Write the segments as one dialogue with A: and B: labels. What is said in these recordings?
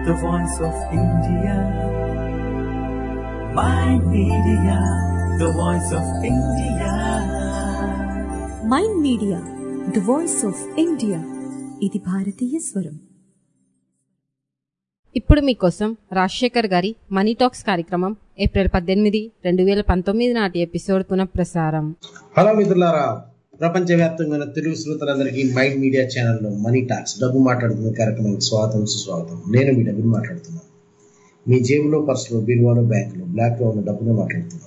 A: the voice of India. Mind Media, the voice of India.
B: Mind media the voice of India ఇది భారతీయ స్వరం
C: ఇప్పుడు మీకోసం రాజశేఖర్ గారి మనీ టాక్స్ కార్యక్రమం ఏప్రిల్ పద్దెనిమిది రెండు వేల పంతొమ్మిది నాటి ఎపిసోడ్ పునఃప్రసారం
D: హలో మిత్రులారా ప్రపంచవ్యాప్తంగా ఉన్న తెలుగు శ్రోతలందరికీ మైండ్ మీడియా ఛానల్లో మనీ టాక్స్ డబ్బు మాట్లాడుతున్న కార్యక్రమానికి స్వాగతం సుస్వాగతం నేను మీ డబ్బుని మాట్లాడుతున్నాను మీ జేబులో పర్సులో బీరువాలో బ్యాంకులో బ్లాక్లో ఉన్న డబ్బునే మాట్లాడుతున్నాను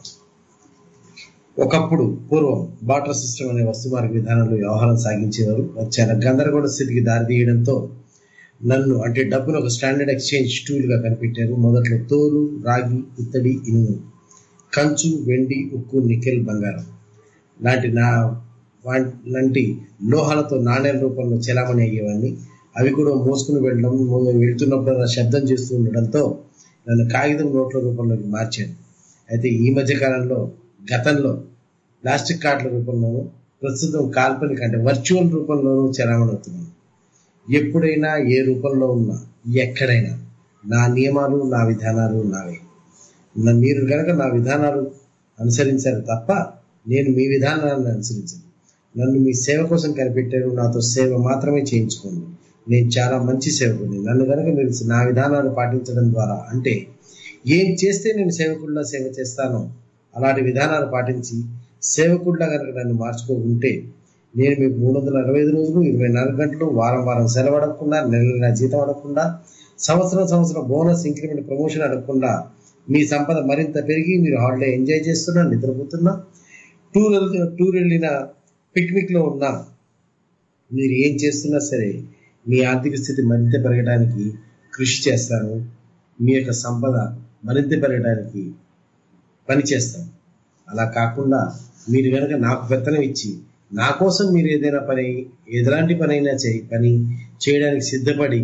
D: ఒకప్పుడు పూర్వం బాటర్ సిస్టమ్ అనే వస్తు మార్గ విధానంలో వ్యవహారం సాగించేవారు అది చాలా గందరగోళ స్థితికి దారితీయడంతో నన్ను అంటే డబ్బును ఒక స్టాండర్డ్ ఎక్స్చేంజ్ టూల్గా కనిపెట్టారు మొదట్లో తోలు రాగి ఇత్తడి ఇనుము కంచు వెండి ఉక్కు నికెల్ బంగారం లాంటి నా వా- లాంటి లోహాలతో నాణ్యాల రూపంలో చెలామణి అయ్యేవాడిని అవి కూడా మోసుకుని వెళ్ళడం మో- వెళ్తున్నప్పుడు అలా శబ్దం చేస్తూ ఉండడంతో నన్ను కాగితం నోట్ల రూపంలోకి మార్చాను అయితే ఈ మధ్య కాలంలో గతంలో ప్లాస్టిక్ కార్డుల రూపంలోనూ ప్రస్తుతం కాల్పనిక అంటే వర్చువల్ రూపంలోనూ చలామణి అవుతున్నాను ఎప్పుడైనా ఏ రూపంలో ఉన్నా ఎక్కడైనా నా నియమాలు నా విధానాలు నావే నా- మీరు కనుక నా విధానాలు అనుసరించారు తప్ప నేను మీ విధానాలను అనుసరించను నన్ను మీ సేవ కోసం కనిపెట్టారు నాతో సేవ మాత్రమే చేయించుకోండి నేను చాలా మంచి సేవకుని నన్ను కనుక మీరు నా విధానాలు పాటించడం ద్వారా అంటే ఏం చేస్తే నేను సేవకుడిలా సేవ చేస్తానో అలాంటి విధానాలు పాటించి సేవకుడిలా కనుక నన్ను మార్చుకోకుంటే నేను మీకు మూడు వందల అరవై ఐదు రోజులు ఇరవై నాలుగు గంటలు వారం వారం సెలవు అడగకుండా నెల నెల జీతం అడగకుండా సంవత్సరం సంవత్సరం బోనస్ ఇంక్రిమెంట్ ప్రమోషన్ అడగకుండా మీ సంపద మరింత పెరిగి మీరు హాలిడే ఎంజాయ్ చేస్తున్నా నిద్రపోతున్నా టూర్ వెళ్తున్న టూర్ వెళ్ళిన పిక్నిక్ లో ఉన్నా మీరు ఏం చేస్తున్నా సరే మీ ఆర్థిక స్థితి మరింత పెరగడానికి కృషి చేస్తాను మీ యొక్క సంపద మరింత పెరగడానికి పని చేస్తాను అలా కాకుండా మీరు కనుక నాకు పెత్తనం ఇచ్చి నా కోసం మీరు ఏదైనా పని ఎలాంటి పని అయినా చేయి పని చేయడానికి సిద్ధపడి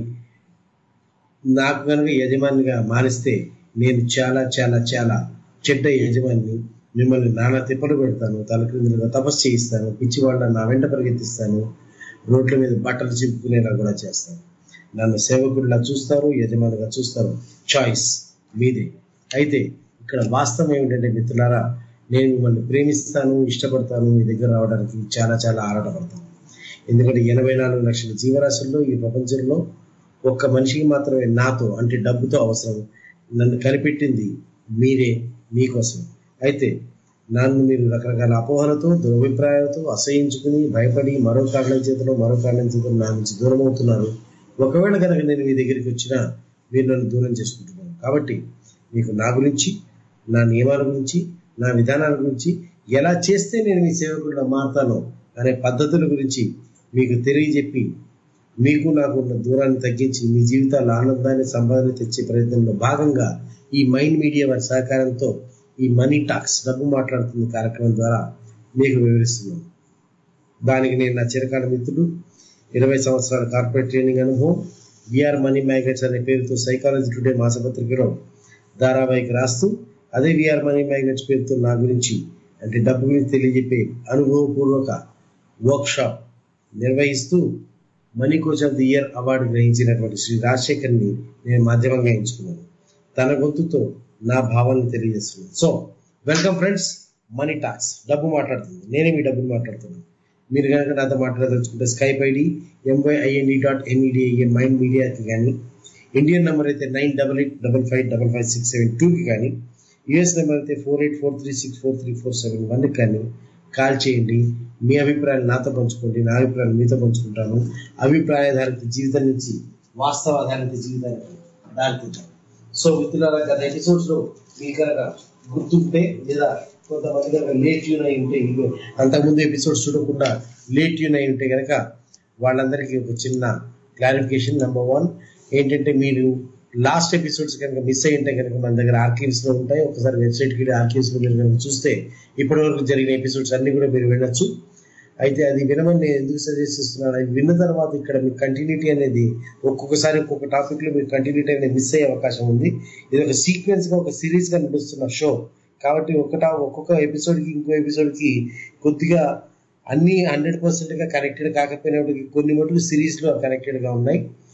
D: నాకు కనుక యజమానిగా మారిస్తే నేను చాలా చాలా చాలా చెడ్డ యజమాని మిమ్మల్ని నానా తిప్పలు పెడతాను తలక్రిందులుగా తపస్సు చేయిస్తాను పిచ్చి వాళ్ళ నా వెంట పరిగెత్తిస్తాను రోడ్ల మీద బట్టలు చింపుకునేలా కూడా చేస్తాను నన్ను సేవకుడిలా చూస్తారు యజమానిగా చూస్తారు చాయిస్ మీదే అయితే ఇక్కడ వాస్తవం ఏమిటంటే మిత్రులారా నేను మిమ్మల్ని ప్రేమిస్తాను ఇష్టపడతాను మీ దగ్గర రావడానికి చాలా చాలా ఆరాటపడతాను ఎందుకంటే ఎనభై నాలుగు లక్షల జీవరాశుల్లో ఈ ప్రపంచంలో ఒక్క మనిషికి మాత్రమే నాతో అంటే డబ్బుతో అవసరం నన్ను కనిపెట్టింది మీరే మీకోసం అయితే నన్ను మీరు రకరకాల అపోహలతో దురభిప్రాయాలతో అసహించుకుని భయపడి మరో కారణం చేతిలో మరో కారణం చేతిలో నా నుంచి దూరం అవుతున్నారు ఒకవేళ కనుక నేను మీ దగ్గరికి వచ్చినా మీరు నన్ను దూరం చేసుకుంటున్నాను కాబట్టి మీకు నా గురించి నా నియమాల గురించి నా విధానాల గురించి ఎలా చేస్తే నేను మీ సేవకుడిగా మారుతానో అనే పద్ధతుల గురించి మీకు తెలియజెప్పి మీకు నాకు ఉన్న దూరాన్ని తగ్గించి మీ జీవితాల్లో ఆనందాన్ని సంపాదన తెచ్చే ప్రయత్నంలో భాగంగా ఈ మైండ్ మీడియా వారి సహకారంతో ఈ మనీ టాక్స్ డబ్బు మాట్లాడుతున్న కార్యక్రమం ద్వారా మీకు వివరిస్తున్నాను దానికి నేను నా చిరకాల మిత్రుడు ఇరవై సంవత్సరాల కార్పొరేట్ ట్రైనింగ్ అనుభవం విఆర్ మనీ మ్యాగ్నెట్స్ అనే పేరుతో సైకాలజీ టుడే మాసపత్రికలో ధారావాహిక రాస్తూ అదే విఆర్ మనీ మ్యాగ్నెట్స్ పేరుతో నా గురించి అంటే డబ్బు గురించి తెలియజెప్పే అనుభవపూర్వక వర్క్షాప్ నిర్వహిస్తూ money coach of the year award గ్రహించినటువంటి శ్రీ రాజశేఖర్ని నేను మాధ్యమంగా ఎంచుకున్నాను తన గొంతుతో నా భావాలను తెలియజేస్తున్నాను so welcome friends money talks డబ్బు మాట్లాడుతుంది నేనే మీ డబ్బులు మాట్లాడుతున్నాను మీరు కనుక నాతో మాట్లాడదలుచుకుంటే Skype ID MYINE dot NEDIA mind మీడియాకి కానీ ఇండియన్ నెంబర్ అయితే nine double eight double five double five six seven టూకి కానీ యుఎస్ నెంబర్ అయితే four eight four three six four three four seven వన్కి కానీ కాల్ చేయండి మీ అభిప్రాయాలు నాతో పంచుకోండి నా అభిప్రాయాలు మీతో పంచుకుంటాను అభిప్రాయాధారిత జీవితం నుంచి వాస్తవ ఆధారిత జీవితానికి దారితీద్దాం సో మిత్రులారా గత ఎపిసోడ్స్ లో మీకు కనుక గుర్తుంటే లేదా కొంతమంది కనుక లేట్ ట్యూన్ అయి ఉంటే ఇవి అంతకుముందు ఎపిసోడ్స్ చూడకుండా లేట్ ట్యూన్ అయి ఉంటే కనుక వాళ్ళందరికీ ఒక చిన్న క్లారిఫికేషన్ నెంబర్ వన్ ఏంటంటే మీరు లాస్ట్ ఎపిసోడ్స్ కనుక మిస్ అయ్యి ఉంటే కనుక మన దగ్గర ఆర్కీవ్స్ లో ఉంటాయి ఒకసారి వెబ్సైట్కి వెళ్ళి ఆర్కీవ్స్ లో మీరు కనుక చూస్తే ఇప్పటి వరకు జరిగిన ఎపిసోడ్స్ అన్ని కూడా మీరు వినొచ్చు అయితే అది వినమని నేను ఎందుకు సజెస్ట్ చేస్తున్నాను అది విన్న తర్వాత ఇక్కడ మీకు కంటిన్యూటీ అనేది ఒక్కొక్కసారి ఒక్కొక్క టాపిక్ లో మీకు కంటిన్యూటీ అనేది మిస్ అయ్యే అవకాశం ఉంది ఇది ఒక సీక్వెన్స్ గా ఒక సిరీస్ గా నడుస్తున్న షో కాబట్టి ఒకట ఒక్కొక్క ఎపిసోడ్ కి ఇంకో ఎపిసోడ్ కి కొద్దిగా అన్ని హండ్రెడ్ పర్సెంట్ గా కనెక్టెడ్ కాకపోయినప్పటికీ కొన్ని మటుకు సిరీస్ లో కనెక్టెడ్ గా ఉన్నాయి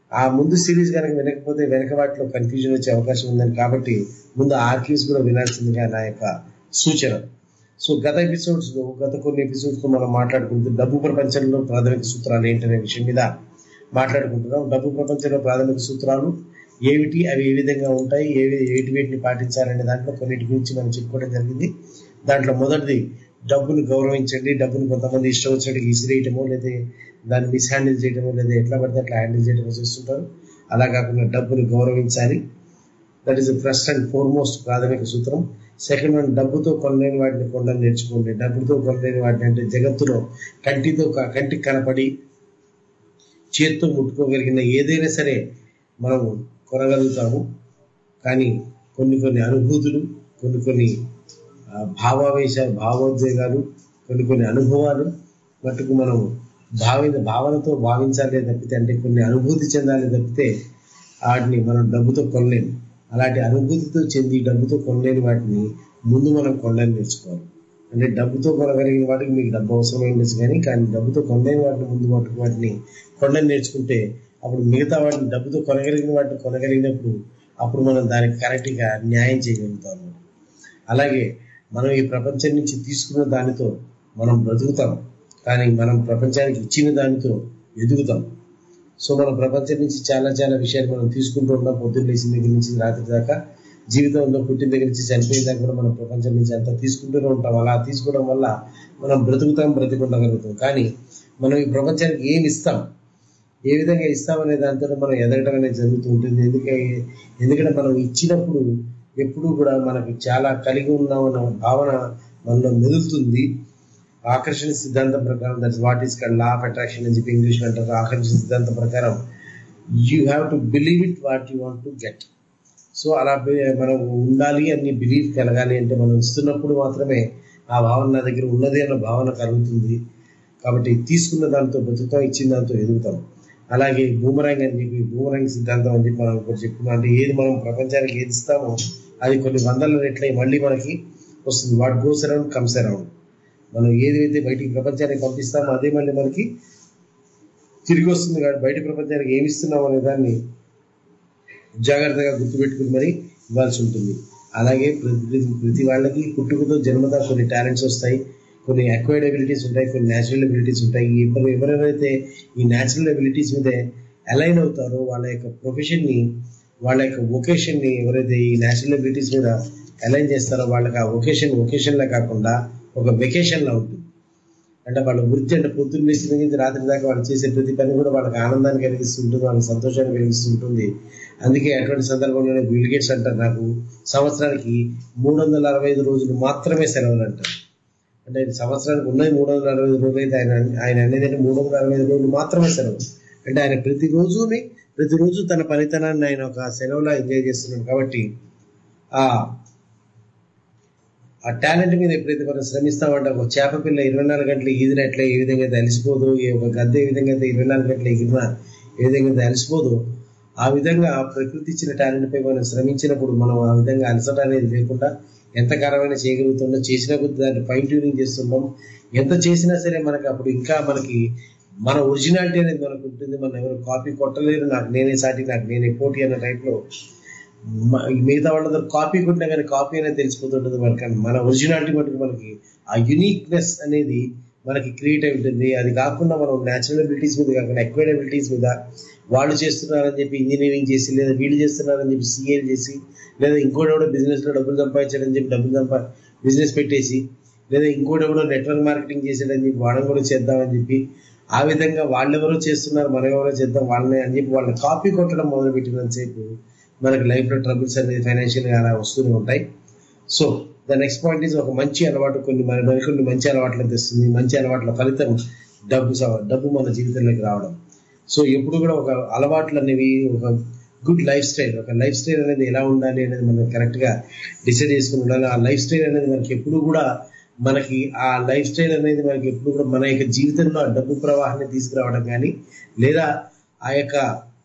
D: ఆ ముందు సిరీస్ కనుక వినకపోతే వెనక వాటిలో కన్ఫ్యూజన్ వచ్చే అవకాశం ఉందని కాబట్టి ముందు ఆర్కీవ్స్ కూడా వినాల్సిందిగా నా యొక్క సూచన సో గత ఎపిసోడ్స్ లో గత కొన్ని ఎపిసోడ్స్ లో మనం మాట్లాడుకుంటూ డబ్బు ప్రపంచంలో ప్రాథమిక సూత్రాలు ఏంటనే విషయం మీద మాట్లాడుకుంటున్నాం డబ్బు ప్రపంచంలో ప్రాథమిక సూత్రాలు ఏమిటి అవి ఏ విధంగా ఉంటాయి ఏవి ఏటి వేటిని పాటించాలనే దాంట్లో కొన్నిటి గురించి మనం చెప్పుకోవడం జరిగింది దాంట్లో మొదటిది డబ్బును గౌరవించండి డబ్బును కొంతమంది ఇష్టం వచ్చినట్టుగా ఇసిరేయటమో లేదా దాన్ని మిస్ హ్యాండిల్ చేయటమో లేదా ఎట్లా పడితే అట్లా హ్యాండిల్ చేయటమో చేస్తుంటారు అలా కాకుండా డబ్బును గౌరవించాలి that is first and foremost ప్రాథమిక సూత్రం సెకండ్ వన్ డబ్బుతో కొనలేని వాటిని కొనడం నేర్చుకోండి డబ్బుతో కొనలేని వాటిని అంటే జగత్తులో కంటితో క- కంటికి కనపడి చేత్తో ముట్టుకోగలిగిన ఏదైనా సరే మనము కొనగలుగుతాము కానీ కొన్ని కొన్ని అనుభూతులు కొన్ని కొన్ని ఆ, భావావేశ భావోద్వేగాలు కొన్ని కొన్ని అనుభవాలు మట్టుకు మనం భావి భావనతో భావించాలి తప్పితే అంటే కొన్ని అనుభూతి చెందాలి తప్పితే వాటిని మనం డబ్బుతో కొనలేము అలాంటి అనుభూతితో చెంది డబ్బుతో కొనలేని వాటిని ముందు మనం కొనలేని నేర్చుకోవాలి అంటే డబ్బుతో కొనగలిగిన వాటికి మీకు డబ్బు అవసరమైంది కానీ కానీ డబ్బుతో కొనలేని వాటిని ముందు మట్టుకు వాటిని కొనలేని నేర్చుకుంటే అప్పుడు మిగతా వాటిని డబ్బుతో కొనగలిగిన వాటిని కొనగలిగినప్పుడు అప్పుడు మనం దానికి కరెక్ట్గా న్యాయం చేయగలుగుతాం అన్నమాట. అలాగే మనం ఈ ప్రపంచం నుంచి తీసుకున్న దానితో మనం బ్రతుకుతాం కానీ మనం ప్రపంచానికి ఇచ్చిన దానితో ఎదుగుతాం సో మనం ప్రపంచం నుంచి చాలా చాలా విషయాలు మనం తీసుకుంటూ ఉన్నాం పొద్దున్న లేచిన దగ్గర నుంచి రాత్రి దాకా జీవితంలో పుట్టిన దగ్గర నుంచి చనిపోయిన దాకా కూడా మనం ప్రపంచం నుంచి అంతా తీసుకుంటూనే ఉంటాం అలా తీసుకోవడం వల్ల మనం బ్రతుకుతాం బ్రతికుండగలుగుతాం కానీ మనం ఈ ప్రపంచానికి ఏమి ఇస్తాం ఏ విధంగా ఇస్తామనే దాంతో మనం ఎదగడం అనేది జరుగుతూ ఉంటుంది ఎందుకంటే ఎందుకంటే మనం ఇచ్చినప్పుడు ఎప్పుడూ కూడా మనకి చాలా కలిగి ఉన్నామన్న భావన మనలో మెదులుతుంది ఆకర్షణ సిద్ధాంతం ప్రకారం దట్స్ వాట్ ఈస్ కల్ లా ఆఫ్ అట్రాక్షన్ అని చెప్పి ఇంగ్లీష్ అంటారు ఆకర్షణ సిద్ధాంతం ప్రకారం you have to believe it what you want to get so అలా బి- మనం ఉండాలి అని బిలీఫ్ కలగాలి అంటే మనం ఇస్తున్నప్పుడు మాత్రమే ఆ భావన నా దగ్గర ఉన్నది అన్న భావన కలుగుతుంది కాబట్టి తీసుకున్న దాంతో బతుకుతాం ఇచ్చిన దాంతో ఎదుగుతాం అలాగే బూమరాంగ్ అని చెప్పి బూమరాంగ్ సిద్ధాంతం అని చెప్పి మనం ఒకటి చెప్పుకున్నాం అంటే ఏది మనం ప్రపంచానికి ఏది ఇస్తామో అది కొన్ని వందల రెట్లయి మళ్ళీ మనకి వస్తుంది what goes around comes around మనం ఏదైతే బయటికి ప్రపంచానికి పంపిస్తామో అదే మళ్ళీ మనకి తిరిగి వస్తుంది కాబట్టి బయట ప్రపంచానికి ఏమి ఇస్తున్నాం అనే దాన్ని జాగ్రత్తగా గుర్తుపెట్టుకుని మరి ఇవ్వాల్సి ఉంటుంది అలాగే ప్రతి ప్రతి- ప్రతి వాళ్ళకి పుట్టుకతో జన్మత కొన్ని టాలెంట్స్ వస్తాయి కొన్ని అక్వైర్డ్ ఎబిలిటీస్ ఉంటాయి కొన్ని న్యాచురల్ ఎబిలిటీస్ ఉంటాయి ఎవరు ఎవరెవరైతే ఈ న్యాచురల్ ఎబిలిటీస్ మీద అలైన్ అవుతారో వాళ్ళ యొక్క ప్రొఫెషన్ ని వాళ్ళ యొక్క వొకేషన్ ని ఎవరైతే ఈ న్యాచురల్ ఎబిలిటీస్ మీద అలైన్ చేస్తారో వాళ్ళకి ఆ వొకేషన్ వొకేషన్ లా కాకుండా ఒక వెకేషన్ లా ఉంటుంది అంటే వాళ్ళ వృత్తి అంటే పొద్దున్న లేచిన దగ్గర నుంచి రాత్రి దాకా వాళ్ళు చేసే ప్రతి పని కూడా వాళ్ళకి ఆనందాన్ని కలిగిస్తుంటుంది వాళ్ళకి సంతోషాన్ని కలిగిస్తుంటుంది అందుకే అటువంటి సందర్భంలోనే బిల్ గేట్స్ అంటారు నాకు సంవత్సరానికి మూడు వందల అరవై ఐదు రోజులు మాత్రమే సెలవులు అంటారు అంటే సంవత్సరానికి ఉన్నది మూడు వందల అరవై ఐదు రోజులు అయితే ఆయన ఆయన అనేది అంటే మూడు వందల అరవై ఐదు రోజులు మాత్రమే సెలవు అంటే ఆయన ప్రతి రోజుని ప్రతిరోజు తన పనితనాన్ని ఆయన ఒక సెలవులా ఎంజాయ్ చేస్తున్నాడు కాబట్టి ఆ ఆ టాలెంట్ మీద ఎప్పుడైతే మనం శ్రమిస్తామంటే ఒక చేప పిల్ల ఇరవై నాలుగు గంటలు ఈదినట్లే ఏ విధంగా అయితే అలసిపోదు ఏ ఒక గద్దె ఏ విధంగా అయితే ఇరవై నాలుగు గంటలు ఎగిరినా ఏ విధంగా అయితే అలసిపోదు ఆ విధంగా ఆ ప్రకృతి ఇచ్చిన టాలెంట్ పై మనం శ్రమించినప్పుడు మనం ఆ విధంగా అలసట అనేది లేకుండా ఎంత కారమైనా చేయగలుగుతుందో చేసిన కొద్ది దాన్ని ఫైన్ ట్యూనింగ్ చేస్తుంటాం ఎంత చేసినా సరే మనకి అప్పుడు ఇంకా మనకి మన ఒరిజినాలిటీ అనేది మనకు ఉంటుంది మనం ఎవరు కాపీ కొట్టలేరు నాకు నేనే సాటి నాకు నేనే పోటీ అన్న టైప్లో మ- మిగతా వాళ్ళందరూ కాపీ కొట్టినా కానీ కాపీ అనేది తెలిసిపోతుంటుంది మనకి మన ఒరిజినాలిటీ మటుకు మనకి ఆ యునిక్నెస్ అనేది మనకి క్రియేట్ అయి ఉంటుంది అది కాకుండా మనం న్యాచురల్ అబిలిటీస్ మీద కాకుండా ఎక్వైర్డ్ అబిలిటీస్ మీద వాళ్ళు చేస్తున్నారని చెప్పి ఇంజనీరింగ్ చేసి లేదా వీళ్ళు చేస్తున్నారని చెప్పి సిఏ చేసి లేదా ఇంకోటి కూడా బిజినెస్ లో డబ్బులు సంపాదించాడని చెప్పి డబ్బులు సంపా బిజినెస్ పెట్టేసి లేదా ఇంకోటి కూడా నెట్వర్క్ మార్కెటింగ్ చేసాడని చెప్పి వాళ్ళని కూడా చేద్దామని చెప్పి ఆ విధంగా వాళ్ళెవరో చేస్తున్నారు మనం ఎవరో చేద్దాం వాళ్ళని అని చెప్పి వాళ్ళని కాపీ కొట్టడం మొదలు పెట్టినంతసేపు మనకి లైఫ్ లో ట్రబుల్స్ అనేది ఫైనాన్షియల్ గా అలా వస్తూనే ఉంటాయి so the next point is ఒక మంచి అలవాటు కొన్ని మరి మరికొన్ని మంచి అలవాట్లు తెస్తుంది మంచి అలవాట్ల ఫలితం డబ్బు సవ- డబ్బు మన జీవితంలోకి రావడం సో ఎప్పుడు కూడా ఒక అలవాట్లు అనేవి ఒక గుడ్ లైఫ్ స్టైల్ ఒక లైఫ్ స్టైల్ అనేది ఎలా ఉండాలి అనేది మనం కరెక్ట్ గా డిసైడ్ చేసుకుని ఉండాలి ఆ లైఫ్ స్టైల్ అనేది మనకి ఎప్పుడు కూడా మనకి ఆ లైఫ్ స్టైల్ అనేది మనకి ఎప్పుడు కూడా మన యొక్క జీవితంలో ఆ డబ్బు ప్రవాహాన్ని తీసుకురావడం కానీ లేదా ఆ యొక్క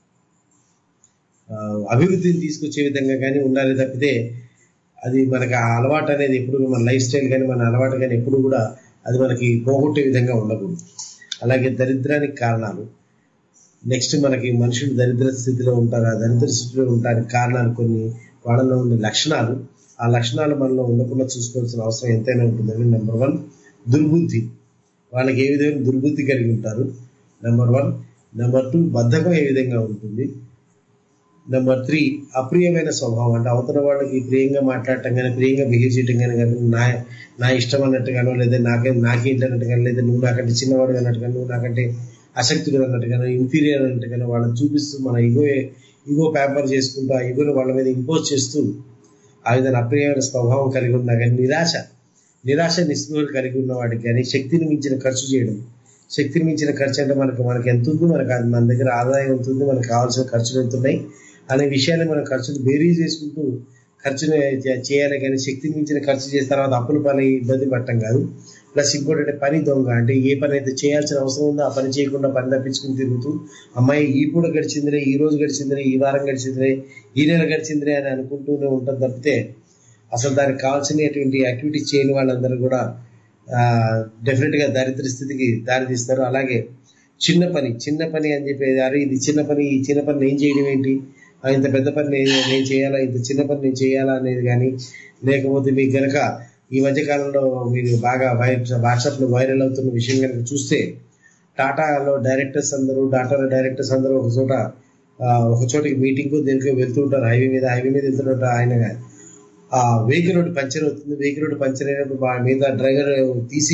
D: ఆ, అభివృద్ధిని తీసుకొచ్చే విధంగా కానీ ఉండాలి తప్పితే అది మనకి ఆ అలవాటు అనేది ఎప్పుడు మన లైఫ్ స్టైల్ కానీ మన అలవాటు కానీ ఎప్పుడు కూడా అది మనకి పోగొట్టే విధంగా ఉండకూడదు అలాగే దరిద్రానికి కారణాలు నెక్స్ట్ మనకి మనుషులు దరిద్ర స్థితిలో ఉంటారు ఆ దరిద్ర స్థితిలో ఉండడానికి కారణాలు కొన్ని వాళ్ళలో ఉండే లక్షణాలు ఆ లక్షణాలు మనలో ఉండకుండా చూసుకోవాల్సిన అవసరం ఎంతైనా ఉంటుందని నెంబర్ వన్ దుర్బుద్ధి వాళ్ళకి ఏ విధమైన దుర్బుద్ధి కలిగి ఉంటారు నెంబర్ వన్ నెంబర్ టూ బద్ధకం ఏ విధంగా ఉంటుంది నెంబర్ త్రీ అప్రియమైన స్వభావం అంటే అవతల వాళ్ళకి ప్రియంగా మాట్లాడటం కానీ ప్రియంగా బిహేవ్ చేయటం కానీ కానీ నా నా ఇష్టం అన్నట్టుగానో లేదా నాకే నాకేంటి అన్నట్టుగానో లేదా నువ్వు నాకంటే చిన్నవాడు అన్నట్టుగా నువ్వు నాకంటే ఆసక్తిగా అన్నట్టుగానో ఇన్ఫీరియర్ అన్నట్టుగానో వాళ్ళని చూపిస్తూ మన ఈగో ఈగో ప్యాంపర్ చేసుకుంటూ ఆ ఈగోని వాళ్ళ మీద ఇంపోజ్ చేస్తూ ఆ విధంగా అప్రియమైన స్వభావం కలిగి ఉన్నా కానీ నిరాశ నిరాశ నిస్పృహలు కలిగి ఉన్న వాడికి కానీ శక్తిని మించిన ఖర్చు చేయడం శక్తిని మించిన ఖర్చు అంటే మనకు మనకి ఎంత ఉంది మనకు అది మన దగ్గర ఆదాయం ఎంత ఉంది మనకు కావాల్సిన ఖర్చులు ఎంత ఉన్నాయి అనే విషయాన్ని మనం ఖర్చులు బేరీ చేసుకుంటూ ఖర్చుని చే- చేయాలి కానీ శక్తిని మించిన ఖర్చు చేసిన తర్వాత అప్పుల పని ఇబ్బంది పడటం కాదు ప్లస్ ఇంకోటి అంటే పని దొంగ అంటే ఏ పని అయితే చేయాల్సిన అవసరం ఉందో ఆ పని చేయకుండా పని తప్పించుకుని తిరుగుతూ అమ్మాయి ఈ పూట గడిచిందిరే ఈ రోజు గడిచిందిరే ఈ వారం గడిచిందిరే ఈ నెల గడిచిందిరే అని అనుకుంటూనే ఉంటుంది తప్పితే అసలు దానికి కావాల్సినటువంటి యాక్టివిటీస్ చేయని వాళ్ళందరూ కూడా డెఫినెట్ గా దారిద్ర స్థితికి దారితీస్తారు అలాగే చిన్న పని చిన్న పని అని చెప్పేది అరే ఇది చిన్న పని ఈ చిన్న పని నేను చేయడం ఏంటి ఆ, ఇంత పెద్ద పని నేను నేను చేయాలా ఇంత చిన్న పని నేను చేయాలా అనేది కానీ లేకపోతే మీకు గనక ఈ మధ్య కాలంలో మీరు బాగా వాట్సాప్ లో వైరల్ అవుతున్న విషయం కనుక చూస్తే టాటాలో డైరెక్టర్స్ అందరూ టాటాలో డైరెక్టర్స్ అందరూ ఒక చోట ఆ, ఒక చోటికి మీటింగ్ దేనికో వెళ్తుంటారు హైవే మీద హైవే మీద వెళ్తుంటారు ఆయన ఆ వెహికల్ రోడ్డు పంచర్ అవుతుంది వెహికల్ రోడ్డు పంచర్ అయినప్పుడు మా మీద డ్రైవర్ తీసి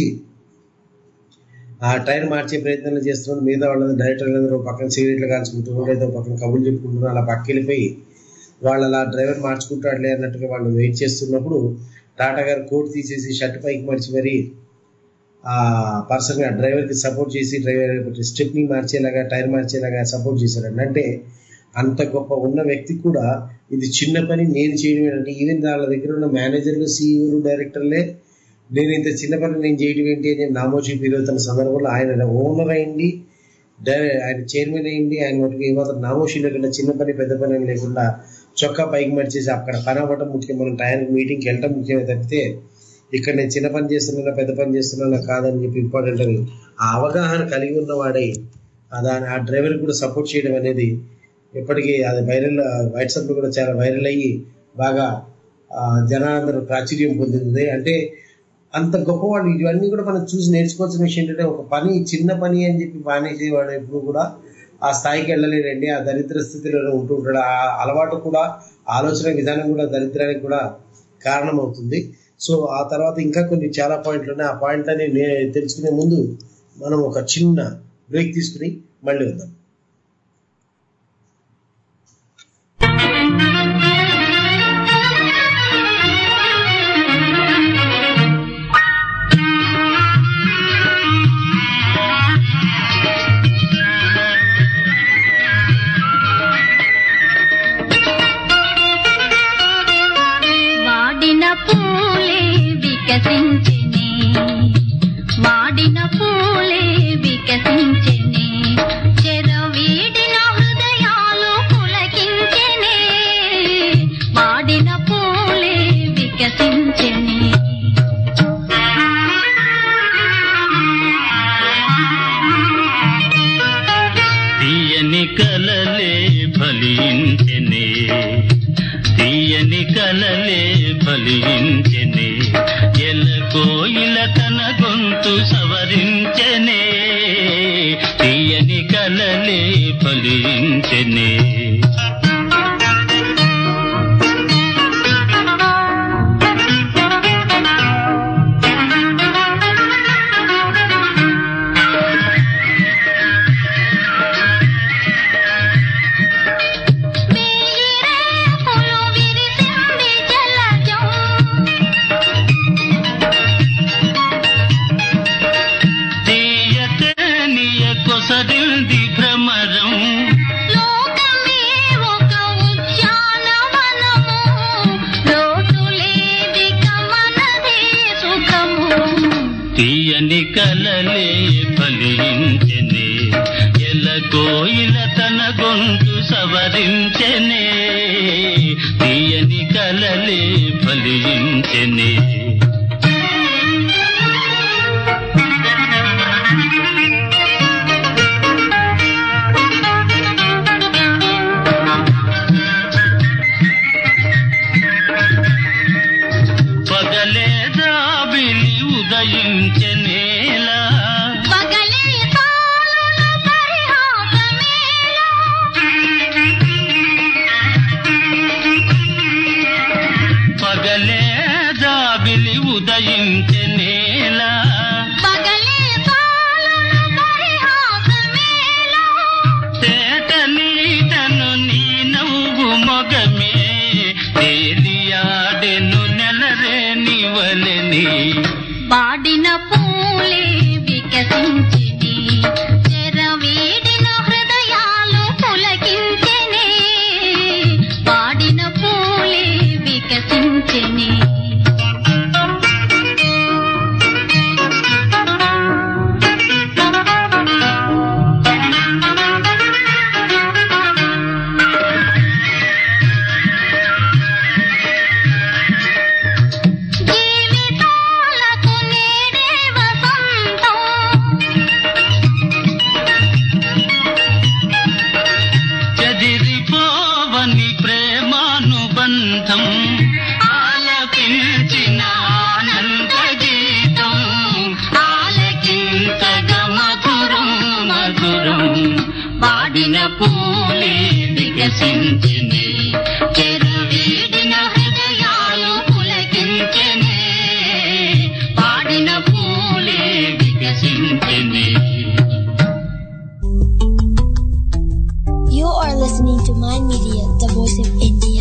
D: ఆ టైర్ మార్చే ప్రయత్నాలు చేస్తున్నారు మిగతా వాళ్ళ డైరెక్టర్ అందరూ పక్కన సిగరెట్లు కాల్చుకుంటున్నారు లేదా పక్కన కబుర్లు చెప్పుకుంటున్నారు అలా పక్కకి వెళ్ళిపోయి వాళ్ళు అలా డ్రైవర్ మార్చుకుంటాడులే అన్నట్టుగా వాళ్ళు వెయిట్ చేస్తున్నప్పుడు టాటా గారు కోట్ తీసేసి షర్ట్ పైకి మర్చి మరి ఆ పర్సన్ గా డ్రైవర్ కి సపోర్ట్ చేసి డ్రైవర్ స్టెప్ని మార్చేలాగా టైర్ మార్చేలాగా సపోర్ట్ చేశారండి అంటే అంత గొప్ప ఉన్న వ్యక్తి కూడా ఇది చిన్న పని నేను చేయడం అంటే ఈవెన్ వాళ్ళ దగ్గర ఉన్న మేనేజర్లు సీఈఓలు డైరెక్టర్లే నేను ఇంత చిన్న పని నేను చేయడం ఏంటి అని నామోజీ ఫీరవుతున్న సందర్భంలో ఆయన ఓనర్ అయింది డై- ఆయన చైర్మన్ అయింది ఆయన వాటికి ఏమాత్రం నామోషి లేకుండా చిన్న పని పెద్ద పని అని లేకుండా చొక్కా పైకి మడిచేసి అక్కడ పని అవ్వడం ముఖ్యం మనం టైంకి మీటింగ్కి వెళ్ళడం ముఖ్యమే తప్పితే ఇక్కడ నేను చిన్న పని చేస్తున్నా పెద్ద పని చేస్తున్నా కాదని చెప్పి ఇంపార్టెంట్ అని ఆ అవగాహన కలిగి ఉన్నవాడై ఆ దాని ఆ డ్రైవర్ కూడా సపోర్ట్ చేయడం అనేది ఎప్పటికీ అది వైరల్ వాట్సాప్ లో కూడా చాలా వైరల్ అయ్యి బాగా ఆ, జనాలందరూ ప్రాచుర్యం పొందింది అంటే అంత గొప్పవాళ్ళు ఇవన్నీ కూడా మనం చూసి నేర్చుకోవాల్సిన విషయం ఏంటంటే ఒక పని చిన్న పని అని చెప్పి మానేసేవాడు ఎప్పుడు కూడా ఆ స్థాయికి వెళ్ళలేడండి ఆ దరిద్ర స్థితిలోనే ఉంటూ ఉంటాడు ఆ అలవాటు కూడా ఆలోచన విధానం కూడా దరిద్రానికి కూడా కారణమవుతుంది సో ఆ తర్వాత ఇంకా కొన్ని చాలా పాయింట్లు ఉన్నాయి ఆ పాయింట్లని నే- తెలుసుకునే ముందు మనం ఒక చిన్న బ్రేక్ తీసుకుని మళ్ళీ వద్దాం
E: వాడిన పూలే వికసించిని వాడిన పూలే వికసించిని చెరవీడిన హృదయాలు పులకించెనే వాడిన పూలే వికసించెని
F: తీయని కలలే ఫలించెనే తీయని కలలే ఫలించెనే ఎల కోయిల తన గొంతు సవరించెనే తీయని కలలే ఫలించెనే
E: వేయిరేకులు విరిసింది జలజం
F: తీయతనియ కొసరింది భ్రమరం
E: లోకమే ఒక ఉద్యానవనము లోటులేదిక మనదే సుఖము
F: తీయని కలలే ఫలించెనే ఎల కోయిల తన గొంతు సవరించెనే తీయని కలలే ఫలించెనే వికసించెని
E: వాడిన పూలే వికసించిని చెరవీడిన హృదయాలు పులకించెనే వాడిన పూలే వికసించెనే జీవితాలకు నేడే వసంతం
F: చదిరిపోవని ప్రేమానుబంధం ఆలపించిన ఆనంద గీతం ఆలకింతగ మధురం మధురం వాడిన పూలే వికసించిని చెరువీడిన హృదయాలు పులకించనే వాడిన పూలే వికసించిని
G: You are listening to Mind Media, the voice of India.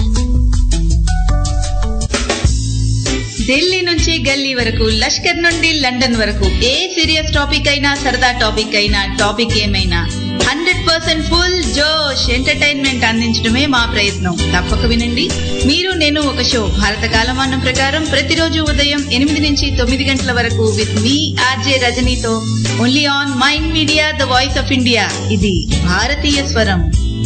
H: Delhi నుంచి గల్లీ వరకు లష్కర్ నుండి లండన్ వరకు ఏ సీరియస్ టాపిక్ అయినా సరదా టాపిక్ అయినా టాపిక్ ఏమైనా హండ్రెడ్ పర్సెంట్ ఫుల్ జోష్ ఎంటర్టైన్మెంట్ అందించడమే మా ప్రయత్నం తప్పక వినండి మీరు నేను ఒక షో భారత కాలమానం ప్రకారం ప్రతిరోజు ఉదయం ఎనిమిది నుంచి తొమ్మిది గంటల వరకు విత్ మీ ఆర్జే రజనీతో only on Mind Media the voice of India ఇది భారతీయ స్వరం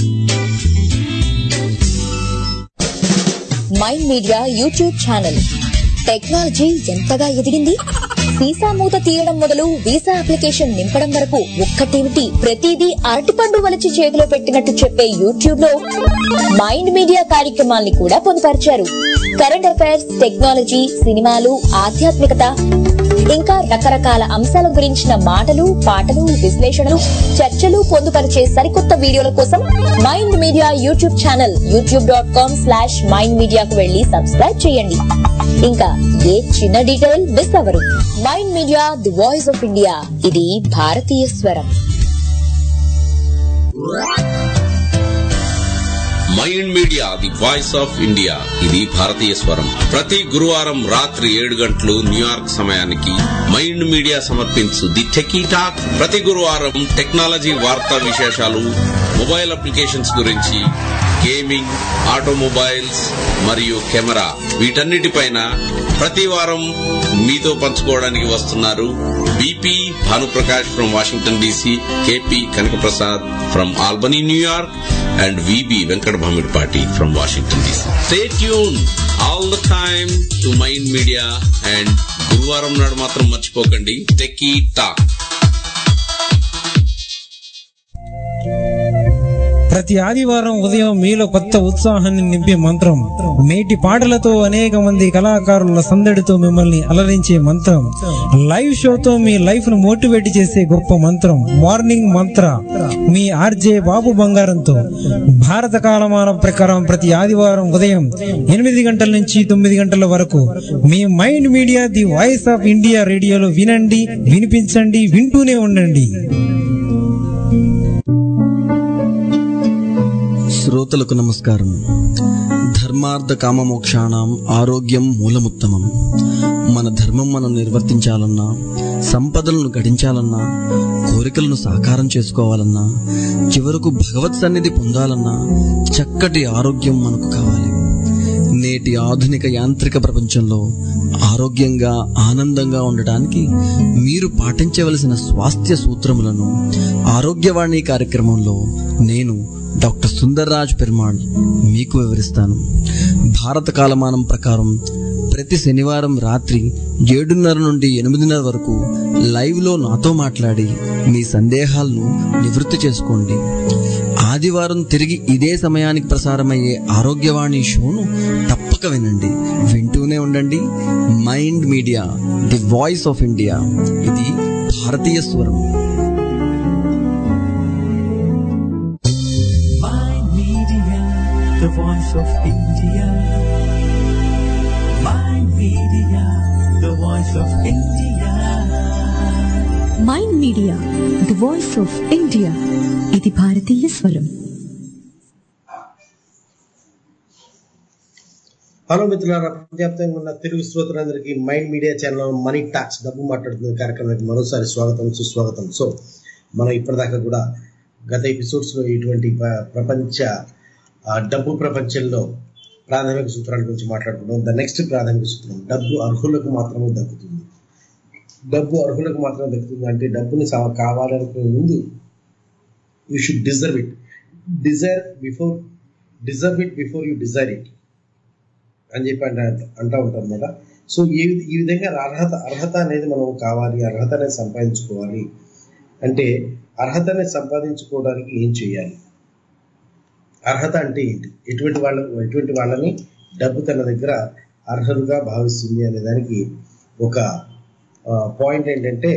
I: mind media YouTube channel technology ఎంతగా ఎదిగింది వీసా మూత తీయడం మొదలు వీసా అప్లికేషన్ నింపడం వరకు ఒక్కటేమిటి ప్రతిదీ అరటిపండు వలచి చేతిలో పెట్టినట్టు చెప్పే యూట్యూబ్ లో మైండ్ మీడియా కార్యక్రమాల్ని కూడా పొందుపరిచారు కరెంట్ అఫైర్స్ టెక్నాలజీ సినిమాలు ఆధ్యాత్మికత ఇంకా రకరకాల అంశాల గురించిన మాటలు పాటలు విశ్లేషణలు చర్చలు పొందుపరిచే సరికొత్త వీడియోల కోసం Mind media YouTube channel YouTube dot com slash Mind మీడియాకు వెళ్లి సబ్స్క్రైబ్ చేయండి ఇంకా ఏ చిన్న డీటెయిల్ మిస్ అవ్వరు Mind media the voice of India ఇది భారతీయ స్వరం
J: mind media the voice of India ఇది భారతీయ స్వరం ప్రతి గురువారం రాత్రి ఏడు గంటలు న్యూయార్క్ సమయానికి మైండ్ మీడియా సమర్పించు ది టెకీ టాక్ ప్రతి గురువారం టెక్నాలజీ వార్తా విశేషాలు మొబైల్ అప్లికేషన్స్ గురించి గేమింగ్ ఆటోమొబైల్స్ మరియు కెమెరా వీటన్నిటిపైన ప్రతి వారం మీతో పంచుకోవడానికి వస్తున్నారు B P Bhanu Prakash from Washington D C K P Kanaka Prasad from Albany New York and VB Venkat Bhamidpati from Washington DC. Stay tuned all the time to Mind Media and గురువారం నాడు మాత్రం మర్చిపోకండి టెకీ టాక్
K: ప్రతి ఆదివారం ఉదయం మీలో కొత్త ఉత్సాహాన్ని నింపే మంత్రం మేటి పాటలతో అనేక మంది కళాకారుల సందడితో మిమ్మల్ని అలరించే మంత్రం లైవ్ షోతో మీ లైఫ్ ను మోటివేట్ చేసే గొప్ప మంత్రం మార్నింగ్ మంత్ర మీ ఆర్జే బాబు బంగారంతో భారత కాలమానం ప్రకారం ప్రతి ఆదివారం ఉదయం ఎనిమిది గంటల నుంచి తొమ్మిది గంటల వరకు మీ Mind media the voice of India రేడియోలో వినండి వినిపించండి వింటూనే ఉండండి
L: శ్రోతలకు నమస్కారం ధర్మార్థ కామ మోక్షాణం ఆరోగ్యం మూలముత్తమం మన ధర్మం మనం నిర్వర్తించాలన్నా సంపదలను గడించాలన్నా కోరికలను సాకారం చేసుకోవాలన్నా చివరకు భగవత్ సన్నిధి పొందాలన్నా చక్కటి ఆరోగ్యం మనకు కావాలి నేటి ఆధునిక యాంత్రిక ప్రపంచంలో ఆరోగ్యంగా ఆనందంగా ఉండటానికి మీరు పాటించవలసిన స్వాస్థ్య సూత్రములను ఆరోగ్యవాణి కార్యక్రమంలో నేను డాక్టర్ సుందర్రాజ్ పెరుమాళ్ మీకు వివరిస్తాను భారత కాలమానం ప్రకారం ప్రతి శనివారం రాత్రి ఏడున్నర నుండి ఎనిమిదిన్నర వరకు లైవ్లో నాతో మాట్లాడి మీ సందేహాలను నివృత్తి చేసుకోండి ఆదివారం తిరిగి ఇదే సమయానికి ప్రసారమయ్యే ఆరోగ్యవాణి షోను తప్పక వినండి వింటూనే ఉండండి Mind media the voice of India ఇది భారతీయ స్వరం
A: Mind Media, the voice of India. Mind Media, the voice of India.
B: Mind media the voice of India ఇది భారతీయ స్వరం
D: హలో మిత్రులారా ప్రపంచవ్యాప్తంగా ఉన్న తెలుగు శ్రోతలందరికీ mind Media channel money talks డబ్బు మాట్లాడుతున్న కార్యక్రమానికి మరోసారి స్వాగతం సుస్వాగతం సో మనం ఇప్పటిదాకా కూడా గత ఎపిసోడ్స్ లో ఇటువంటి ప్ర- ప్రపంచ ఆ, డబ్బు ప్రపంచంలో ప్రాథమిక సూత్రాల గురించి మాట్లాడుకున్నాం ద నెక్స్ట్ ప్రాథమిక సూత్రం డబ్బు అర్హులకు మాత్రమే దక్కుతుంది డబ్బు అర్హులకు మాత్రమే దక్కుతుంది అంటే డబ్బుని సా- కావాలనుకునే ముందు you should deserve it desire before deserve it before you desire it అని చెప్పి అంట అంటూ ఉంటాం కదా సో ఈ ఈ విధంగా అర్హత అర్హత అనేది మనం కావాలి అర్హత అనేది సంపాదించుకోవాలి అంటే అర్హత అనేది సంపాదించుకోవడానికి ఏం చేయాలి అర్హత అంటే ఏంటి ఎటువంటి వాళ్ళ ఎటువంటి వాళ్ళని డబ్బు తన దగ్గర అర్హులుగా భావిస్తుంది అనే దానికి ఒక పాయింట్ ఏంటంటే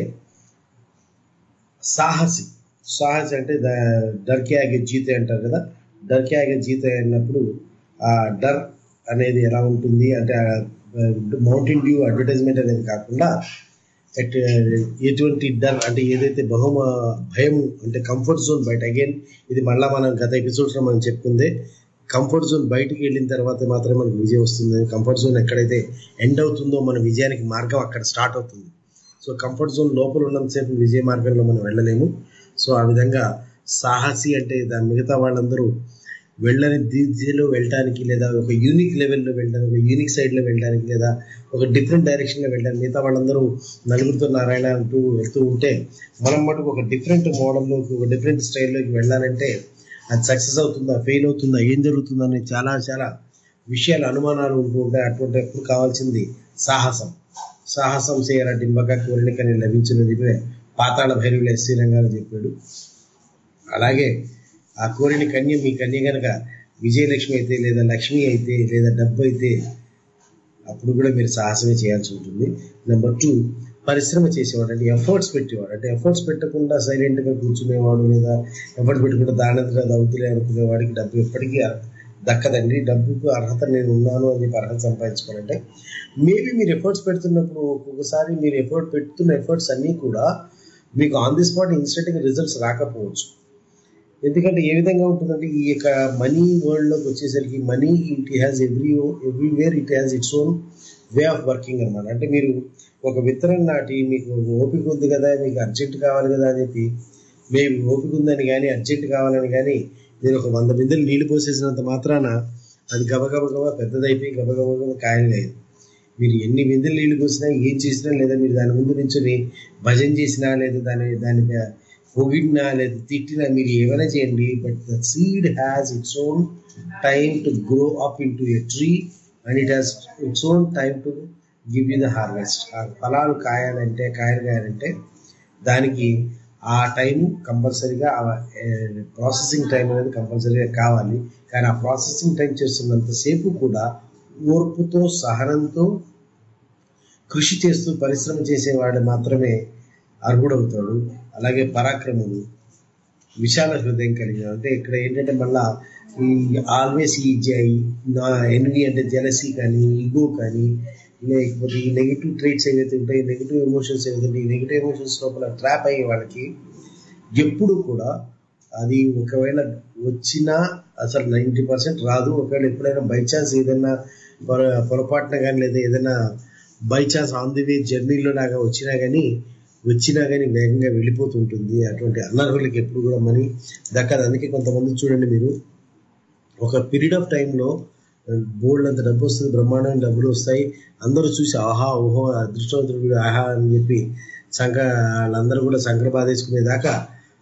D: సాహసి సాహసి అంటే ద- డర్కే ఆగే జీతే అంటారు కదా డర్కే ఆగే జీతే అన్నప్పుడు ఆ డర్ అనేది ఎలా ఉంటుంది అంటే మౌంటైన్ డ్యూ అడ్వర్టైజ్మెంట్ అనేది కాకుండా ఎట్ ఎటువంటి డర్ అంటే ఏదైతే బహుమ భయం అంటే కంఫర్ట్ జోన్ బయట అగైన్ ఇది మళ్ళా మనం గత ఎపిసోడ్స్ లో మనం చెప్పుకుందే కంఫర్ట్ జోన్ బయటికి వెళ్ళిన తర్వాత మాత్రమే మనకు విజయం వస్తుంది కంఫర్ట్ జోన్ ఎక్కడైతే ఎండ్ అవుతుందో మన విజయానికి మార్గం అక్కడ స్టార్ట్ అవుతుంది సో కంఫర్ట్ జోన్ లోపల ఉన్నంతసేపు విజయ మార్గంలో మనం వెళ్ళలేము సో ఆ విధంగా సాహసి అంటే దాని మిగతా వాళ్ళందరూ వెళ్ళని దిశలో వెళ్ళడానికి లేదా ఒక యూనిక్ లెవెల్లో వెళ్ళడానికి ఒక యూనిక్ సైడ్లో వెళ్ళడానికి లేదా ఒక డిఫరెంట్ డైరెక్షన్లో వెళ్ళడానికి మిగతా వాళ్ళందరూ నలుగురితో నారాయణ అంటూ వెళ్తూ ఉంటే మనం మటుకు ఒక డిఫరెంట్ మోడల్లోకి ఒక డిఫరెంట్ స్టైల్లోకి వెళ్ళాలంటే అది సక్సెస్ అవుతుందా ఫెయిల్ అవుతుందా ఏం జరుగుతుందా అని చాలా చాలా విషయాలు అనుమానాలు ఉంటూ ఉంటాయి అటువంటి ఎప్పుడు కావాల్సింది సాహసం సాహసం చేయరా డింబక కోరికని లభించినది పాతాళ భైరవులు ఎస్సీ రంగాలు చెప్పాడు అలాగే ఆ కోరిన కన్య మీ కన్య గనక విజయలక్ష్మి అయితే లేదా లక్ష్మి అయితే లేదా డబ్బు అయితే అప్పుడు కూడా మీరు సాహసమే చేయాల్సి ఉంటుంది నెంబర్ టూ పరిశ్రమ చేసేవాడు అంటే ఎఫర్ట్స్ పెట్టేవాడు అంటే ఎఫర్ట్స్ పెట్టకుండా సైలెంట్ గా కూర్చునేవాడు లేదా ఎఫర్ట్ పెట్టకుండా దానంతగా దవుతులే అనుకునే వాడికి డబ్బు ఎప్పటికీ దక్కదండి డబ్బుకు అర్హత నేను ఉన్నాను అని చెప్పి అర్హత సంపాదించుకోవాలంటే మేబీ మీరు ఎఫర్ట్స్ పెడుతున్నప్పుడు ఒక్కొక్కసారి మీరు ఎఫర్ట్ పెడుతున్న ఎఫర్ట్స్ అన్నీ కూడా మీకు ఆన్ ది స్పాట్ ఇన్స్టెంట్ గా రిజల్ట్స్ రాకపోవచ్చు ఎందుకంటే ఏ విధంగా ఉంటుందంటే ఈ యొక్క మనీ వరల్డ్ లోకి వచ్చేసరికి money it has every everywhere it has its own way of working అనమాట అంటే మీరు ఒక విత్తనం నాటి మీకు ఓపిక ఉంది కదా మీకు అర్జెంట్ కావాలి కదా అని చెప్పి మేము ఓపిక ఉందని కానీ అర్జెంట్ కావాలని కానీ మీరు ఒక వంద బిందెలు నీళ్లు పోసేసినంత మాత్రాన అది గబగబ గబ పెద్దదైపోయి గబగబ గబ కాయలు లేదు మీరు ఎన్ని బిందెలు నీళ్లు పోసినా ఏం చేసినా లేదా మీరు దాని ముందు నుంచుని భజన చేసినా లేదా దాని దాని పొగిడినా లేదా తిట్టినా మీరు ఏమైనా చేయండి but the seed has its own time to grow up into a tree and it has its own time to give you the harvest ఆ ఫలాలు కాయాలంటే కాయలు కాయాలంటే దానికి ఆ టైం కంపల్సరీగా ప్రాసెసింగ్ టైం అనేది కంపల్సరీగా కావాలి కానీ ఆ ప్రాసెసింగ్ టైం చేస్తున్నంతసేపు కూడా ఓర్పుతో సహనంతో కృషి చేస్తూ పరిశ్రమ చేసేవాడు మాత్రమే అర్హుడవుతాడు అలాగే పరాక్రముడు విశాల హృదయం కలిగిన అంటే ఇక్కడ ఏంటంటే మళ్ళా ఈ ఆల్వేస్ ఈ ఎన్వి అంటే జలసీ కానీ ఈగో కానీ లేకపోతే ఈ నెగిటివ్ ట్రేట్స్ ఏవైతే ఉంటాయి నెగిటివ్ ఎమోషన్స్ ఏవైతే ఉంటాయి ఈ నెగిటివ్ ఎమోషన్స్ లోపల ట్రాప్ అయ్యే వాళ్ళకి ఎప్పుడు కూడా అది ఒకవేళ వచ్చినా అసలు నైంటీ పర్సెంట్ రాదు ఒకవేళ ఎప్పుడైనా బై ఛాన్స్ ఏదైనా పొర- పొరపాటున కానీ లేదా ఏదైనా by chance on the way జర్నీలో లాగా వచ్చినా కానీ వచ్చినా కానీ వేగంగా వెళ్ళిపోతుంటుంది అటువంటి అనర్హులకి ఎప్పుడు కూడా మనీ దక్కదు అందుకే కొంతమంది చూడండి మీరు ఒక పీరియడ్ ఆఫ్ టైంలో బోల్డ్ అంత డబ్బు వస్తుంది బ్రహ్మాండమైన డబ్బులు వస్తాయి అందరూ చూసి ఆహా ఓహో అదృష్టవంతుడు వీడు ఆహా అని చెప్పి సంక వాళ్ళందరూ కూడా సంకర బాధేసుకునేదాకా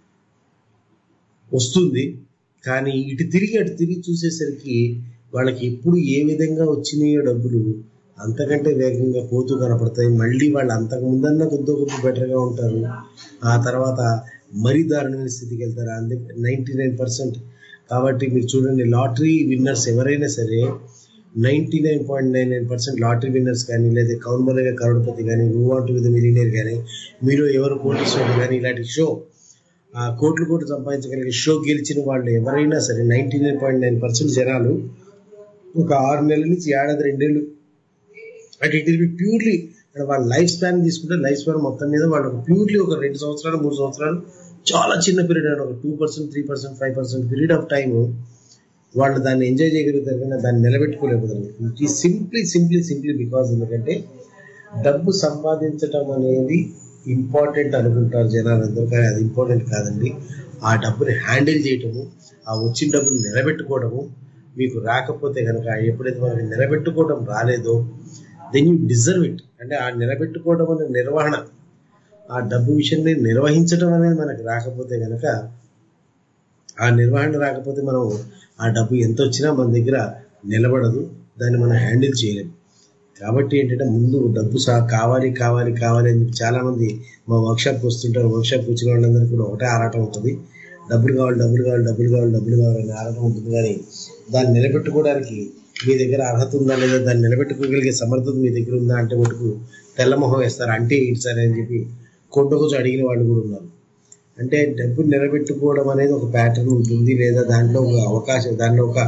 D: వస్తుంది కానీ ఇటు తిరిగి అటు తిరిగి చూసేసరికి వాళ్ళకి ఎప్పుడు ఏ విధంగా వచ్చినాయో డబ్బులు అంతకంటే వేగంగా పోతూ కనపడతాయి మళ్ళీ వాళ్ళు అంతకు ముందన్నా కొద్ది గొప్ప బెటర్గా ఉంటారు ఆ తర్వాత మరీ దారుణమైన స్థితికి వెళ్తారు అందుకే నైంటీ నైన్ పర్సెంట్ కాబట్టి మీరు చూడండి లాటరీ విన్నర్స్ ఎవరైనా సరే ninety nine point nine nine percent lottery winners కానీ లేదా కౌన్ బలగా కరోడపతి కానీ move on to with millionaire కానీ మీరు ఎవరు కోటీశ్వరుడు కానీ ఇలాంటి షో ఆ కోట్లు కోట్లు సంపాదించగలిగే షో గెలిచిన వాళ్ళు ఎవరైనా సరే ninety nine point nine percent జనాలు ఒక ఆరు నెలల నుంచి ఏడాది రెండేళ్ళు అంటే ఇట్ విల్ బి ప్యూర్లీ వాళ్ళ లైఫ్ స్పాన్ తీసుకుంటే లైఫ్ స్పాన్ మొత్తం మీద వాళ్ళకి ప్యూర్లీ ఒక రెండు సంవత్సరాలు మూడు సంవత్సరాలు చాలా చిన్న పీరియడ్ అండి ఒక two percent three percent five percent period of time వాళ్ళు దాన్ని ఎంజాయ్ చేయగలుగుతారు కానీ దాన్ని నిలబెట్టుకోలేకపోతారు it is simply simply simply because ఎందుకంటే డబ్బు సంపాదించడం అనేది ఇంపార్టెంట్ అనుకుంటారు జనాలందరూ కానీ అది ఇంపార్టెంట్ కాదండి ఆ డబ్బుని హ్యాండిల్ చేయటము ఆ వచ్చిన డబ్బుని నిలబెట్టుకోవడము మీకు రాకపోతే కనుక ఎప్పుడైతే మనకి నిలబెట్టుకోవడం రాలేదో దెన్ యూ డిజర్వ్ ఇట్ అంటే ఆ నిలబెట్టుకోవడం అనే నిర్వహణ ఆ డబ్బు విషయాన్ని నిర్వహించడం అనేది మనకు రాకపోతే కనుక ఆ నిర్వహణ రాకపోతే మనం ఆ డబ్బు ఎంత వచ్చినా మన దగ్గర నిలబడదు దాన్ని మనం హ్యాండిల్ చేయలేము కాబట్టి ఏంటంటే ముందు డబ్బు సా కావాలి కావాలి కావాలి అని చెప్పి చాలా మంది మా వర్క్షాప్కి వస్తుంటారు వర్క్షాప్కి వచ్చిన వాళ్ళందరికీ కూడా ఒకటే ఆరాటం ఉంటుంది డబ్బులు కావాలి డబ్బులు కావాలి డబ్బులు కావాలి డబ్బులు కావాలని ఆరాటం ఉంటుంది కానీ దాన్ని నిలబెట్టుకోవడానికి మీ దగ్గర అర్హత ఉందా లేదా దాన్ని నిలబెట్టుకోగలిగే సమర్థత మీ దగ్గర ఉందా అంటే మటుకు తెల్లమొహం వేస్తారు అంటే ఏంటి సరే అని చెప్పి కొండకొచ్చి అడిగిన వాళ్ళు కూడా ఉన్నారు అంటే డబ్బు నిలబెట్టుకోవడం అనేది ఒక ప్యాటర్న్ ఉంటుంది లేదా దాంట్లో ఒక అవకాశం దాంట్లో ఒక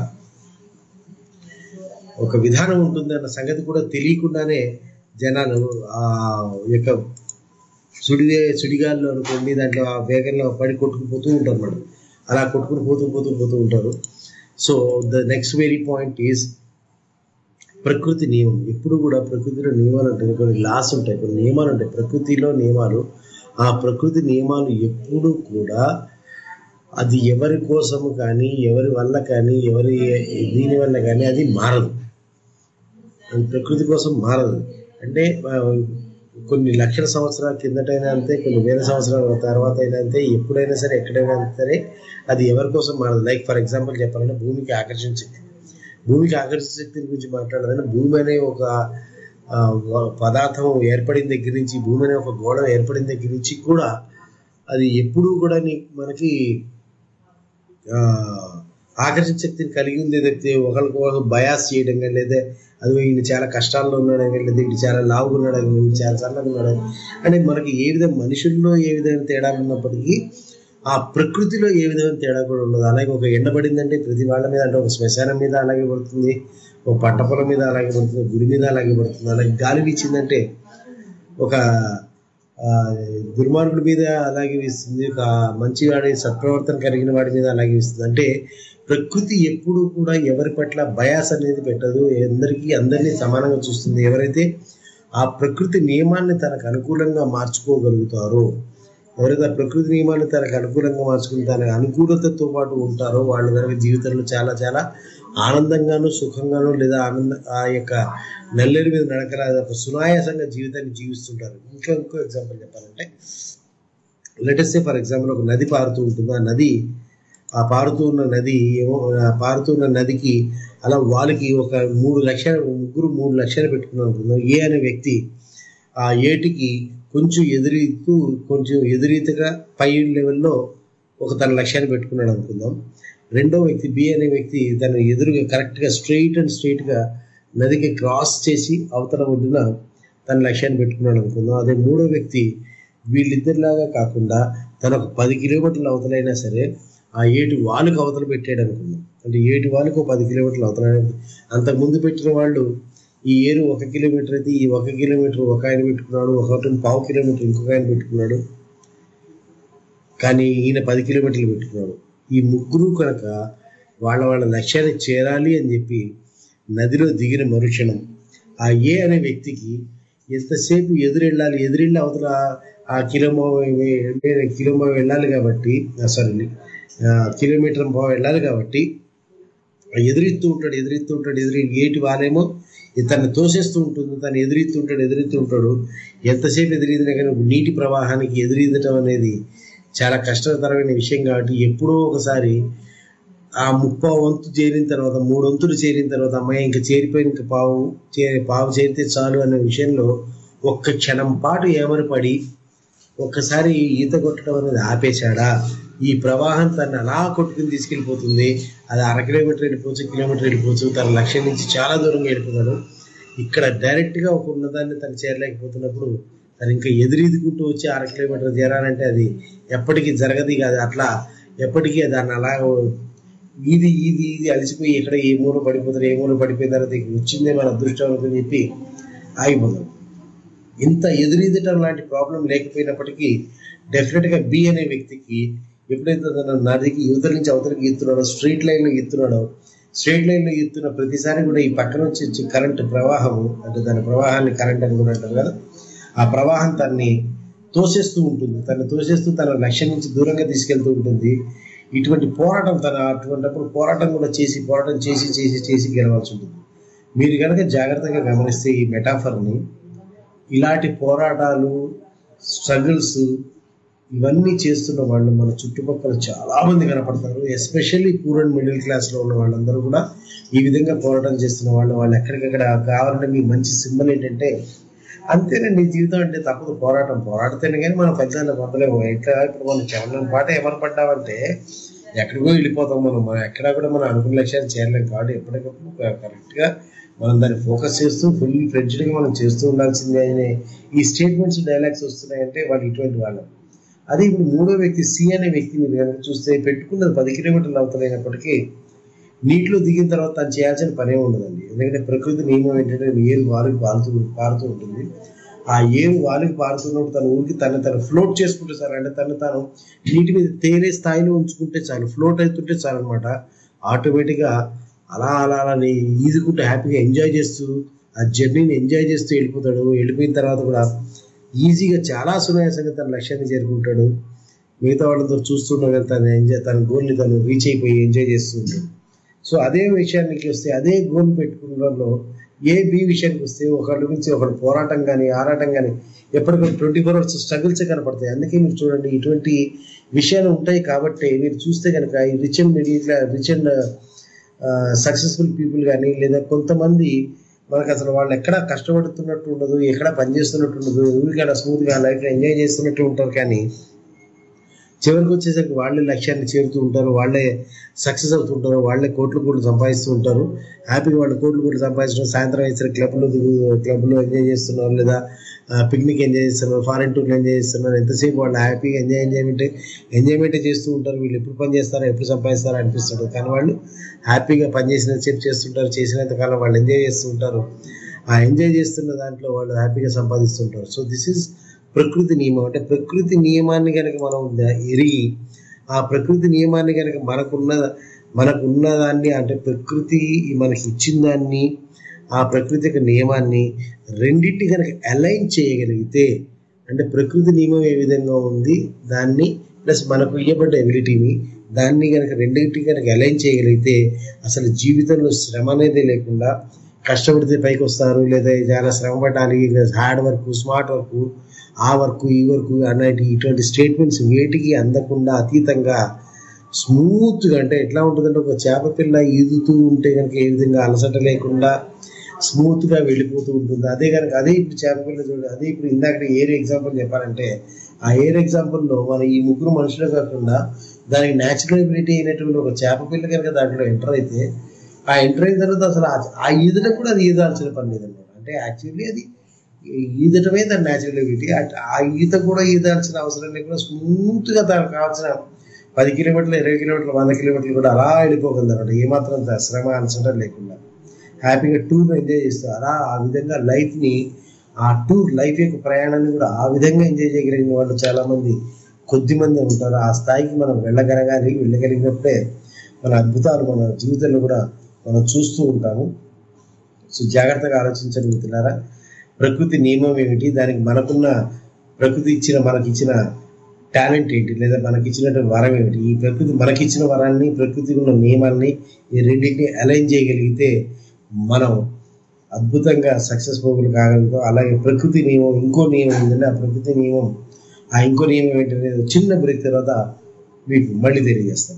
D: ఒక విధానం ఉంటుంది అన్న సంగతి కూడా తెలియకుండానే జనాలు ఆ యొక్క సుడి సుడిగాల్లో అనుకోండి దాంట్లో ఆ వేగంలో పడి కొట్టుకుపోతూ ఉంటారు అన్నమాట అలా కొట్టుకుని పోతూ పోతూ పోతూ ఉంటారు so the next very point is ప్రకృతి నియమం ఎప్పుడు కూడా ప్రకృతిలో నియమాలు ఉంటాయి కొన్ని లాస్ ఉంటాయి కొన్ని నియమాలు ఉంటాయి ప్రకృతిలో నియమాలు ఆ ప్రకృతి నియమాలు ఎప్పుడు కూడా అది ఎవరి కోసము కానీ ఎవరి వల్ల కానీ ఎవరి దీని వల్ల కానీ అది మారదు అది ప్రకృతి కోసం మారదు అంటే ఆ, కొన్ని లక్షల సంవత్సరాల కిందటైనా అంతే కొన్ని వేల సంవత్సరాల తర్వాత అయినా అంతే ఎప్పుడైనా సరే ఎక్కడైనా సరే అది ఎవరి కోసం మారదు లైక్ ఫర్ ఎగ్జాంపుల్ చెప్పాలంటే భూమికి ఆకర్షణ శక్తి భూమికి ఆకర్షణ శక్తి గురించి మాట్లాడాలంటే భూమి అనే ఒక ఆ, వ- పదార్థం ఏర్పడిన దగ్గర నుంచి భూమి అనే ఒక గోడ ఏర్పడిన దగ్గర నుంచి కూడా అది ఎప్పుడూ కూడా నీ- మనకి ఆ, ఆకర్షణ శక్తిని కలిగి ఉంది తప్పితే ఒకరికి ఒకరు బయాస్ చేయడం కానీ లేదా అది ఈయన చాలా కష్టాల్లో ఉన్నాడు కానీ లేదా ఇటు చాలా లావుగా ఉన్నాడు కానీ ఈయన చాలా సన్నగా ఉన్నాడు కానీ అంటే మనకి ఏ విధంగా మనుషుల్లో ఏ విధమైన తేడాలు ఉన్నప్పటికీ ఆ ప్రకృతిలో ఏ విధమైన తేడా కూడా ఉండదు అలాగే ఒక ఎండ పడిందంటే ప్రతి వాళ్ళ మీద అంటే ఒక శ్మశానం మీద అలాగే పడుతుంది ఒక పంట పొలం మీద అలాగే పడుతుంది గుడి మీద అలాగే పడుతుంది అలాగే గాలి వీచిందంటే ఒక ఆ, దుర్మార్గుడి మీద అలాగే వీస్తుంది ఒక మంచి వాడి సత్ప్రవర్తన కలిగిన వాడి మీద అలాగే వీస్తుంది అంటే ప్రకృతి ఎప్పుడు కూడా ఎవరి పట్ల బయాస్ అనేది పెట్టదు అందరికీ అందరినీ సమానంగా చూస్తుంది ఎవరైతే ఆ ప్రకృతి నియమాన్ని తనకు అనుకూలంగా మార్చుకోగలుగుతారో ఎవరైతే ఆ ప్రకృతి నియమాన్ని తనకు అనుకూలంగా మార్చుకుని తన అనుకూలతతో పాటు ఉంటారో వాళ్ళు కనుక జీవితంలో చాలా చాలా ఆనందంగాను సుఖంగాను లేదా ఆనంద ఆ యొక్క నల్లేరు మీద నడకల ఒక సునాయాసంగా జీవితాన్ని జీవిస్తుంటారు ఇంకా ఇంకో ఎగ్జాంపుల్ చెప్పాలంటే లెటెస్ట్ ఫర్ ఎగ్జాంపుల్ ఒక నది పారుతూ ఉంటుంది ఆ నది ఆ పారుతూ ఉన్న నది ఏమో ఆ పారుతూ ఉన్న నదికి అలా వాళ్ళకి ఒక మూడు లక్షల ముగ్గురు మూడు లక్షలు పెట్టుకున్నాం అనుకుందాం ఏ అనే వ్యక్తి ఆ ఏటికి కొంచెం ఎదురీతూ కొంచెం ఎదురీతగా పై లెవెల్లో ఒక తన లక్ష్యాన్ని పెట్టుకున్నాడు అనుకుందాం రెండో వ్యక్తి బి అనే వ్యక్తి తన ఎదురుగా కరెక్ట్గా స్ట్రైట్ అండ్ స్ట్రైట్గా నదికి క్రాస్ చేసి అవతల ఒడ్డున తన లక్ష్యాన్ని పెట్టుకున్నాడు అనుకుందాం అదే మూడో వ్యక్తి వీళ్ళిద్దరిలాగా కాకుండా తన ఒక పది కిలోమీటర్ల అవతలైనా సరే ఆ ఏటి వాళ్ళకు అవతల పెట్టాడు అనుకుందాం అంటే ఏటి వాళ్ళకు ఒక పది కిలోమీటర్లు అవతల అంతకు ముందు పెట్టిన వాళ్ళు ఈ ఏరు ఒక కిలోమీటర్ అయితే ఈ ఒక కిలోమీటర్ ఒక ఆయన పెట్టుకున్నాడు ఒకటి పావు కిలోమీటర్ ఇంకొక ఆయన పెట్టుకున్నాడు కానీ ఈయన పది కిలోమీటర్లు పెట్టుకున్నాడు ఈ ముగ్గురు కనుక వాళ్ళ వాళ్ళ లక్ష్యాన్ని చేరాలి అని చెప్పి నదిలో దిగిన మరుక్షణం ఆ ఏ అనే వ్యక్తికి ఎంతసేపు ఎదురెళ్ళాలి ఎదురెళ్ళి అవతల ఆ కిలోమో కిలోమో వెళ్ళాలి కాబట్టి సారీ కిలోమీటర్ పావు వెళ్ళాలి కాబట్టి ఎదురెత్తూ ఉంటాడు ఎదురెత్తూ ఉంటాడు ఎదురు ఏటి వాళ్ళేమో తను తోసేస్తూ ఉంటుంది తను ఎదురెత్తూ ఉంటాడు ఎదురెత్తూ ఉంటాడు ఎంతసేపు ఎదురీదినా కానీ నీటి ప్రవాహానికి ఎదురీదటం అనేది చాలా కష్టతరమైన విషయం కాబట్టి ఎప్పుడో ఒకసారి ఆ ముప్పా వంతు చేరిన తర్వాత మూడు వంతులు చేరిన తర్వాత అమ్మాయి ఇంకా చేరిపోయిన ఇంకా పావు చే పావు చేరితే చాలు అనే విషయంలో ఒక్క క్షణం పాటు ఏమని పడి ఒక్కసారి ఈత కొట్టడం అనేది ఆపేశాడా ఈ ప్రవాహం తను అలా కొట్టుకుని తీసుకెళ్ళిపోతుంది అది అర కిలోమీటర్ వెళ్ళిపోవచ్చు కిలోమీటర్ వెళ్ళిపోవచ్చు తన లక్ష్యం నుంచి చాలా దూరంగా వెళ్ళిపోతాడు ఇక్కడ డైరెక్ట్ గా ఒక ఉన్నదాన్ని తను చేరలేకపోతున్నప్పుడు తను ఇంకా ఎదురీదుకుంటూ వచ్చి అర కిలోమీటర్ చేరాలంటే అది ఎప్పటికీ జరగదు కాదు అట్లా ఎప్పటికీ దాన్ని అలా ఇది ఇది ఇది అలసిపోయి ఎక్కడ ఏ మూల పడిపోతారు ఏ మూల పడిపోయిన తర్వాత ఇక వచ్చిందే మన అదృష్టం అనుకుని చెప్పి ఆగిపోతాం ఇంత ఎదురీదటం లాంటి ప్రాబ్లం లేకపోయినప్పటికీ డెఫినెట్ గా బి అనే వ్యక్తికి ఎప్పుడైతే తన నదికి యువతల నుంచి అవతలకి ఎత్తున్నాడో స్ట్రీట్ లైన్ లో ఎత్తున్నాడో స్ట్రైట్ లైన్ లో ఎత్తున్న ప్రతిసారి కూడా ఈ పక్కన వచ్చి వచ్చే కరెంట్ ప్రవాహము అంటే దాని ప్రవాహాన్ని కరెంట్ అని కూడా అంటారు కదా ఆ ప్రవాహం తన్ని తోసేస్తూ ఉంటుంది తను తోసేస్తూ తన లక్ష్యం నుంచి దూరంగా తీసుకెళ్తూ ఉంటుంది ఇటువంటి పోరాటం తన అటువంటిప్పుడు పోరాటం కూడా చేసి పోరాటం చేసి చేసి చేసి గెలవాల్సి ఉంటుంది మీరు కనుక జాగ్రత్తగా గమనిస్తే ఈ మెటాఫర్ని ఇలాంటి పోరాటాలు స్ట్రగుల్స్ ఇవన్నీ చేస్తున్న వాళ్ళు మన చుట్టుపక్కల చాలా మంది కనపడతారు especially poor and middle class లో ఉన్న వాళ్ళందరూ కూడా ఈ విధంగా పోరాటం చేస్తున్న వాళ్ళు వాళ్ళు ఎక్కడికక్కడ కావాలంటే మీ మంచి సింబల్ ఏంటంటే అంతేనండి జీవితం అంటే తప్పదు పోరాటం పోరాడితేనే కానీ మనం ఫలితాలు పొందలేము ఎట్లా ఇప్పుడు మనం చవనం పాట ఏమని పడ్డామంటే ఎక్కడికో వెళ్ళిపోతాం మనం మనం ఎక్కడా కూడా మనం అనుకున్న లక్ష్యాన్ని చేరలేం కాబట్టి ఎప్పటికప్పుడు కరెక్ట్ గా మనం దాన్ని ఫోకస్ చేస్తూ ఫుల్ ఫ్రెడ్జ్డ్ గా మనం చేస్తూ ఉండాల్సిందే అనే ఈ స్టేట్మెంట్స్ డైలాగ్స్ వస్తున్నాయంటే వాళ్ళు ఇటువంటి వాళ్ళు అదే ఇప్పుడు మూడో వ్యక్తి సి అనే వ్యక్తి మీరు కనుక చూస్తే పెట్టుకున్నది పది కిలోమీటర్లు అవుతున్నప్పటికీ నీటిలో దిగిన తర్వాత తను చేయాల్సిన పనే ఉండదండి ఎందుకంటే ప్రకృతి నియమం ఏంటంటే ఏరు వారికి పారుతూ పారుతూ ఉంటుంది ఆ ఏరు వారికి పారుతున్నప్పుడు తన ఊరికి తను తను ఫ్లోట్ చేసుకుంటే చాలు అంటే తను తాను నీటి మీద తేలే స్థాయిలో ఉంచుకుంటే చాలు ఫ్లోట్ అవుతుంటే చాలు అనమాట ఆటోమేటిక్గా అలా అలా అలా ఈదుకుంటూ హ్యాపీగా ఎంజాయ్ చేస్తూ ఆ జర్నీని ఎంజాయ్ చేస్తూ వెళ్ళిపోతాడు వెళ్ళిపోయిన తర్వాత కూడా ఈజీగా చాలా సునాయాసంగా తన లక్ష్యాన్ని చేరుకుంటాడు మిగతా వాళ్ళతో చూస్తుండగా తను ఎంజాయ్ తన గోల్ని తను రీచ్ అయిపోయి ఎంజాయ్ చేస్తూ ఉంటాడు సో అదే విషయానికి వస్తే అదే గోల్ పెట్టుకున్న ఏ బి విషయానికి వస్తే ఒకళ్ళ నుంచి ఒకళ్ళు పోరాటం కానీ ఆరాటం కానీ ఎప్పటికప్పుడు ట్వంటీ ఫోర్ అవర్స్ స్ట్రగుల్స్ కనపడతాయి అందుకే మీరు చూడండి ఇటువంటి విషయాలు ఉంటాయి కాబట్టి మీరు చూస్తే కనుక ఈ rich and middle rich and successful people కానీ లేదా కొంతమంది మనకు అసలు వాళ్ళు ఎక్కడ కష్టపడుతున్నట్టు ఉండదు ఎక్కడ పనిచేస్తున్నట్టు ఉండదు ఊరికైనా స్మూత్ గా లైఫ్ ఎంజాయ్ చేస్తున్నట్టు ఉంటారు కానీ చివరికి వచ్చేసరికి వాళ్ళే లక్ష్యాన్ని చేరుతూ ఉంటారు వాళ్ళే సక్సెస్ అవుతుంటారు వాళ్ళే కోట్లు కోట్లు సంపాదిస్తూ ఉంటారు హ్యాపీగా వాళ్ళు కోట్లు కోట్లు సంపాదించడం సాయంత్రం వేసిన క్లబ్లో క్లబ్లో ఎంజాయ్ చేస్తున్నారు లేదా పిక్నిక్ ఎంజాయ్ చేస్తున్నారు ఫారెన్ టూర్లు ఎంజాయ్ చేస్తున్నారు ఎంతసేపు వాళ్ళు హ్యాపీగా ఎంజాయ్ ఎంజాయ్మెంట్ ఎంజాయ్మెంట్ చేస్తూ ఉంటారు వీళ్ళు ఎప్పుడు పని చేస్తారో ఎప్పుడు సంపాదిస్తారో అనిపిస్తుంటుంది కానీ వాళ్ళు హ్యాపీగా పని చేసినంత సేపు చేస్తుంటారు చేసినంత కాలం వాళ్ళు ఎంజాయ్ చేస్తూ ఉంటారు ఆ ఎంజాయ్ చేస్తున్న దాంట్లో వాళ్ళు హ్యాపీగా సంపాదిస్తుంటారు సో దిస్ ఈజ్ ప్రకృతి నియమం అంటే ప్రకృతి నియమాన్ని కనుక మనం ఎరిగి ఆ ప్రకృతి నియమాన్ని కనుక మనకున్న మనకున్న దాన్ని అంటే ప్రకృతి మనకి ఇచ్చిన దాన్ని ఆ ప్రకృతి యొక్క నియమాన్ని రెండింటి కనుక అలైన్ చేయగలిగితే అంటే ప్రకృతి నియమం ఏ విధంగా ఉంది దాన్ని ప్లస్ మనకు ఇవ్వబడ్డ ఎబిలిటీని దాన్ని కనుక రెండింటి కనుక అలైన్ చేయగలిగితే అసలు జీవితంలో శ్రమ అనేది లేకుండా కష్టపడితే పైకి వస్తారు లేదా చాలా శ్రమ పడాలి హార్డ్ వర్క్ స్మార్ట్ వర్క్ ఆ వర్క్ ఈ వర్క్ అన్నటి ఇటువంటి స్టేట్మెంట్స్ వేటికి అందకుండా అతీతంగా స్మూత్గా అంటే ఎట్లా ఉంటుందంటే ఒక చేప పిల్ల ఈదుతూ ఉంటే కనుక ఏ విధంగా అలసట లేకుండా స్మూత్గా వెళ్ళిపోతూ ఉంటుంది అదే కనుక అదే ఇప్పుడు చేప పిల్ల చూడండి అదే ఇప్పుడు ఇందాక ఏర్ ఎగ్జాంపుల్ చెప్పాలంటే ఆ ఏర్ ఎగ్జాంపుల్లో మన ఈ ముగ్గురు మనుషులు కాకుండా దానికి న్యాచురల్ ఎబిలిటీ అయినటువంటి ఒక చేప పిల్ల కనుక దాంట్లో ఎంటర్ అయితే ఆ ఎంటర్ అయిన తర్వాత అసలు ఆ ఈదటం కూడా అది ఈదాల్సిన పని లేదన్నమాట అంటే యాక్చువల్లీ అది ఈదటమే దాని న్యాచురల్ ఎబిలిటీ ఆ ఈత కూడా ఈదాల్సిన అవసరం లేకుండా స్మూత్ గా దానికి కావాల్సిన పది కిలోమీటర్లు ఇరవై కిలోమీటర్లు వంద కిలోమీటర్లు కూడా అలా వెళ్ళిపోగలదు అనమాట ఏమాత్రం శ్రమ అలసటం లేకుండా హ్యాపీగా టూర్ ఎంజాయ్ చేస్తూ అలా ఆ విధంగా లైఫ్ ని ఆ టూర్ లైఫ్ యొక్క ప్రయాణాన్ని కూడా ఆ విధంగా ఎంజాయ్ చేయగలిగిన వాళ్ళు చాలా మంది కొద్ది మంది ఉంటారు ఆ స్థాయికి మనం వెళ్ళగలగాలి వెళ్ళగలిగినప్పుడే మన అద్భుతాలు మన జీవితంలో కూడా మనం చూస్తూ ఉంటాము సో జాగ్రత్తగా ఆలోచించండి మిత్రులారా ప్రకృతి నియమం ఏమిటి దానికి మనకున్న ప్రకృతి ఇచ్చిన మనకిచ్చిన టాలెంట్ ఏంటి లేదా మనకిచ్చినటువంటి వరం ఏమిటి ఈ ప్రకృతి మనకిచ్చిన వరాన్ని ప్రకృతికి ఉన్న నియమాన్ని ఈ రెండింటిని అలైన్ చేయగలిగితే మనం అద్భుతంగా సక్సెస్ఫుల్ కాగలుగుతాం అలాగే ప్రకృతి నియమం ఇంకో నియమం ఉందండి ఆ ప్రకృతి నియమం ఆ ఇంకో నియమం ఏంటంటే చిన్న బ్రేక్ తర్వాత మీకు మళ్ళీ తెలియజేస్తాను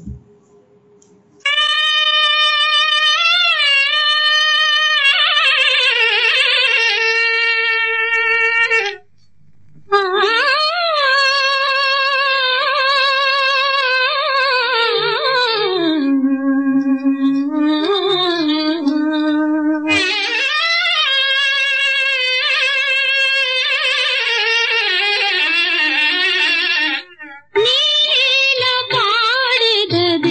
E: ನೀಲ ಬಾಡಿದ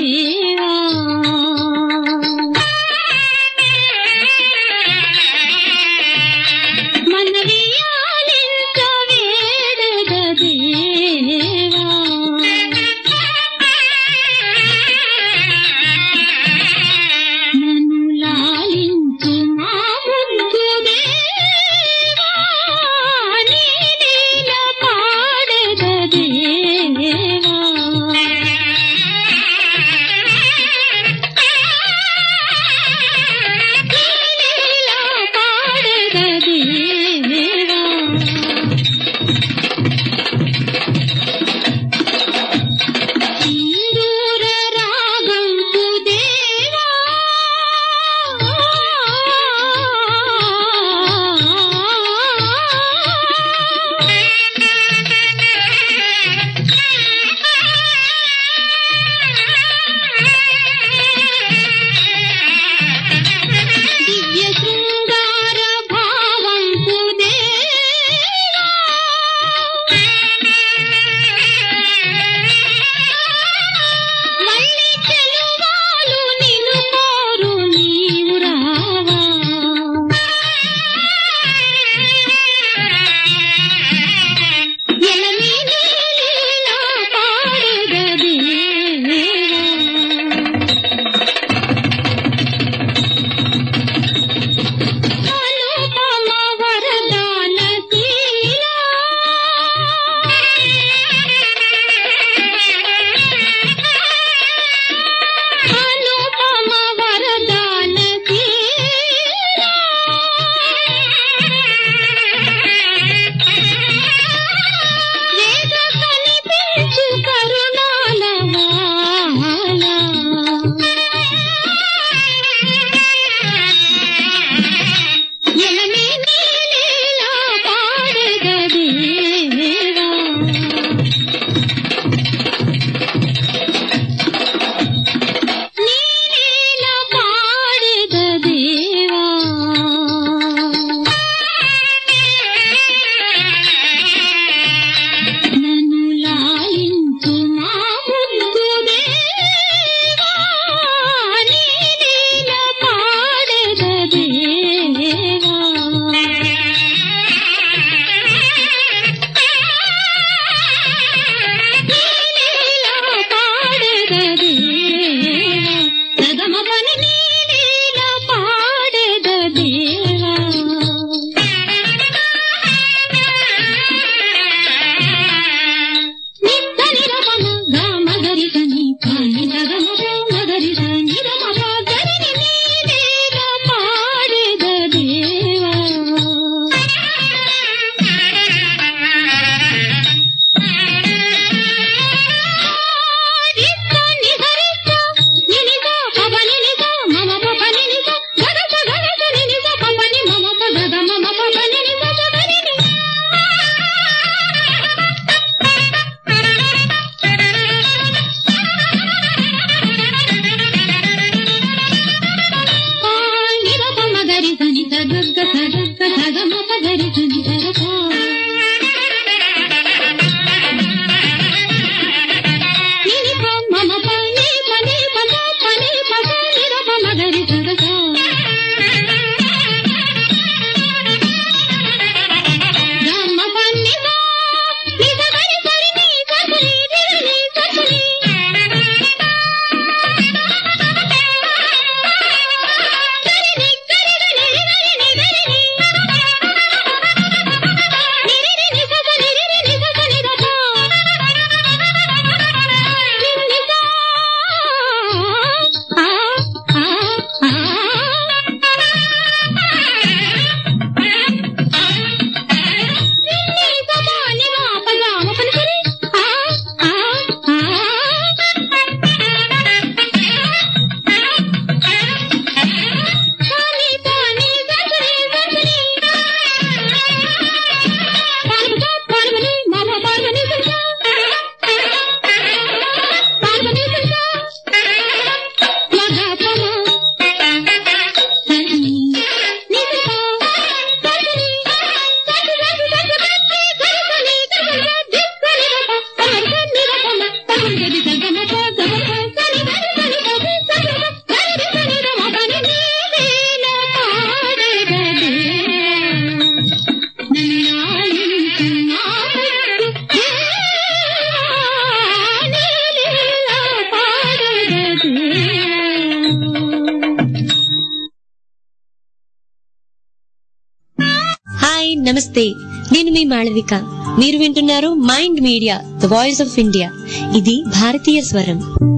M: హాయ్ నమస్తే నేను మీ మాళవిక మీరు వింటున్నారు Mind Media the voice of India ఇది భారతీయ స్వరం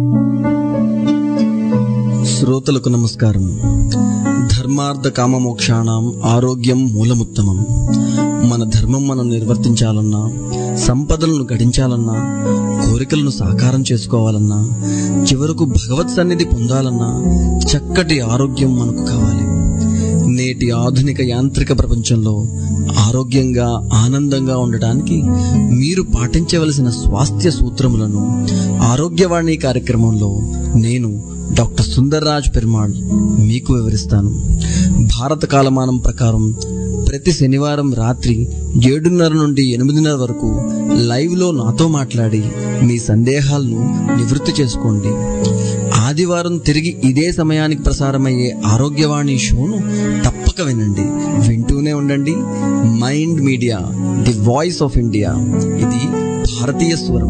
L: శ్రోతలకు నమస్కారం ధర్మార్థ కామమోక్షాణం ఆరోగ్యం మూలముత్తమం మన ధర్మం మనం నిర్వర్తించాలన్నా సంపదలను గడించాలన్నా కోరికలను సాకారం చేసుకోవాలన్నా చివరకు భగవత్ సన్నిధి పొందాలన్నా చక్కటి ఆరోగ్యం మనకు కావాలి నేటి ఆధునిక యాంత్రిక ప్రపంచంలో ఆరోగ్యంగా ఆనందంగా ఉండటానికి మీరు పాటించవలసిన స్వాస్థ్య సూత్రములను ఆరోగ్యవాణి కార్యక్రమంలో నేను డాక్టర్ సుందర్రాజ్ పెరుమాళ్ మీకు వివరిస్తాను భారత కాలమానం ప్రకారం ప్రతి శనివారం రాత్రి ఏడున్నర నుండి ఎనిమిదిన్నర వరకు లైవ్లో నాతో మాట్లాడి మీ సందేహాలను నివృత్తి చేసుకోండి ఆదివారం తిరిగి ఇదే సమయానికి ప్రసారమయ్యే ఆరోగ్యవాణి షోను తప్పక వినండి వింటూనే ఉండండి Mind media the voice of India ఇది భారతీయ స్వరం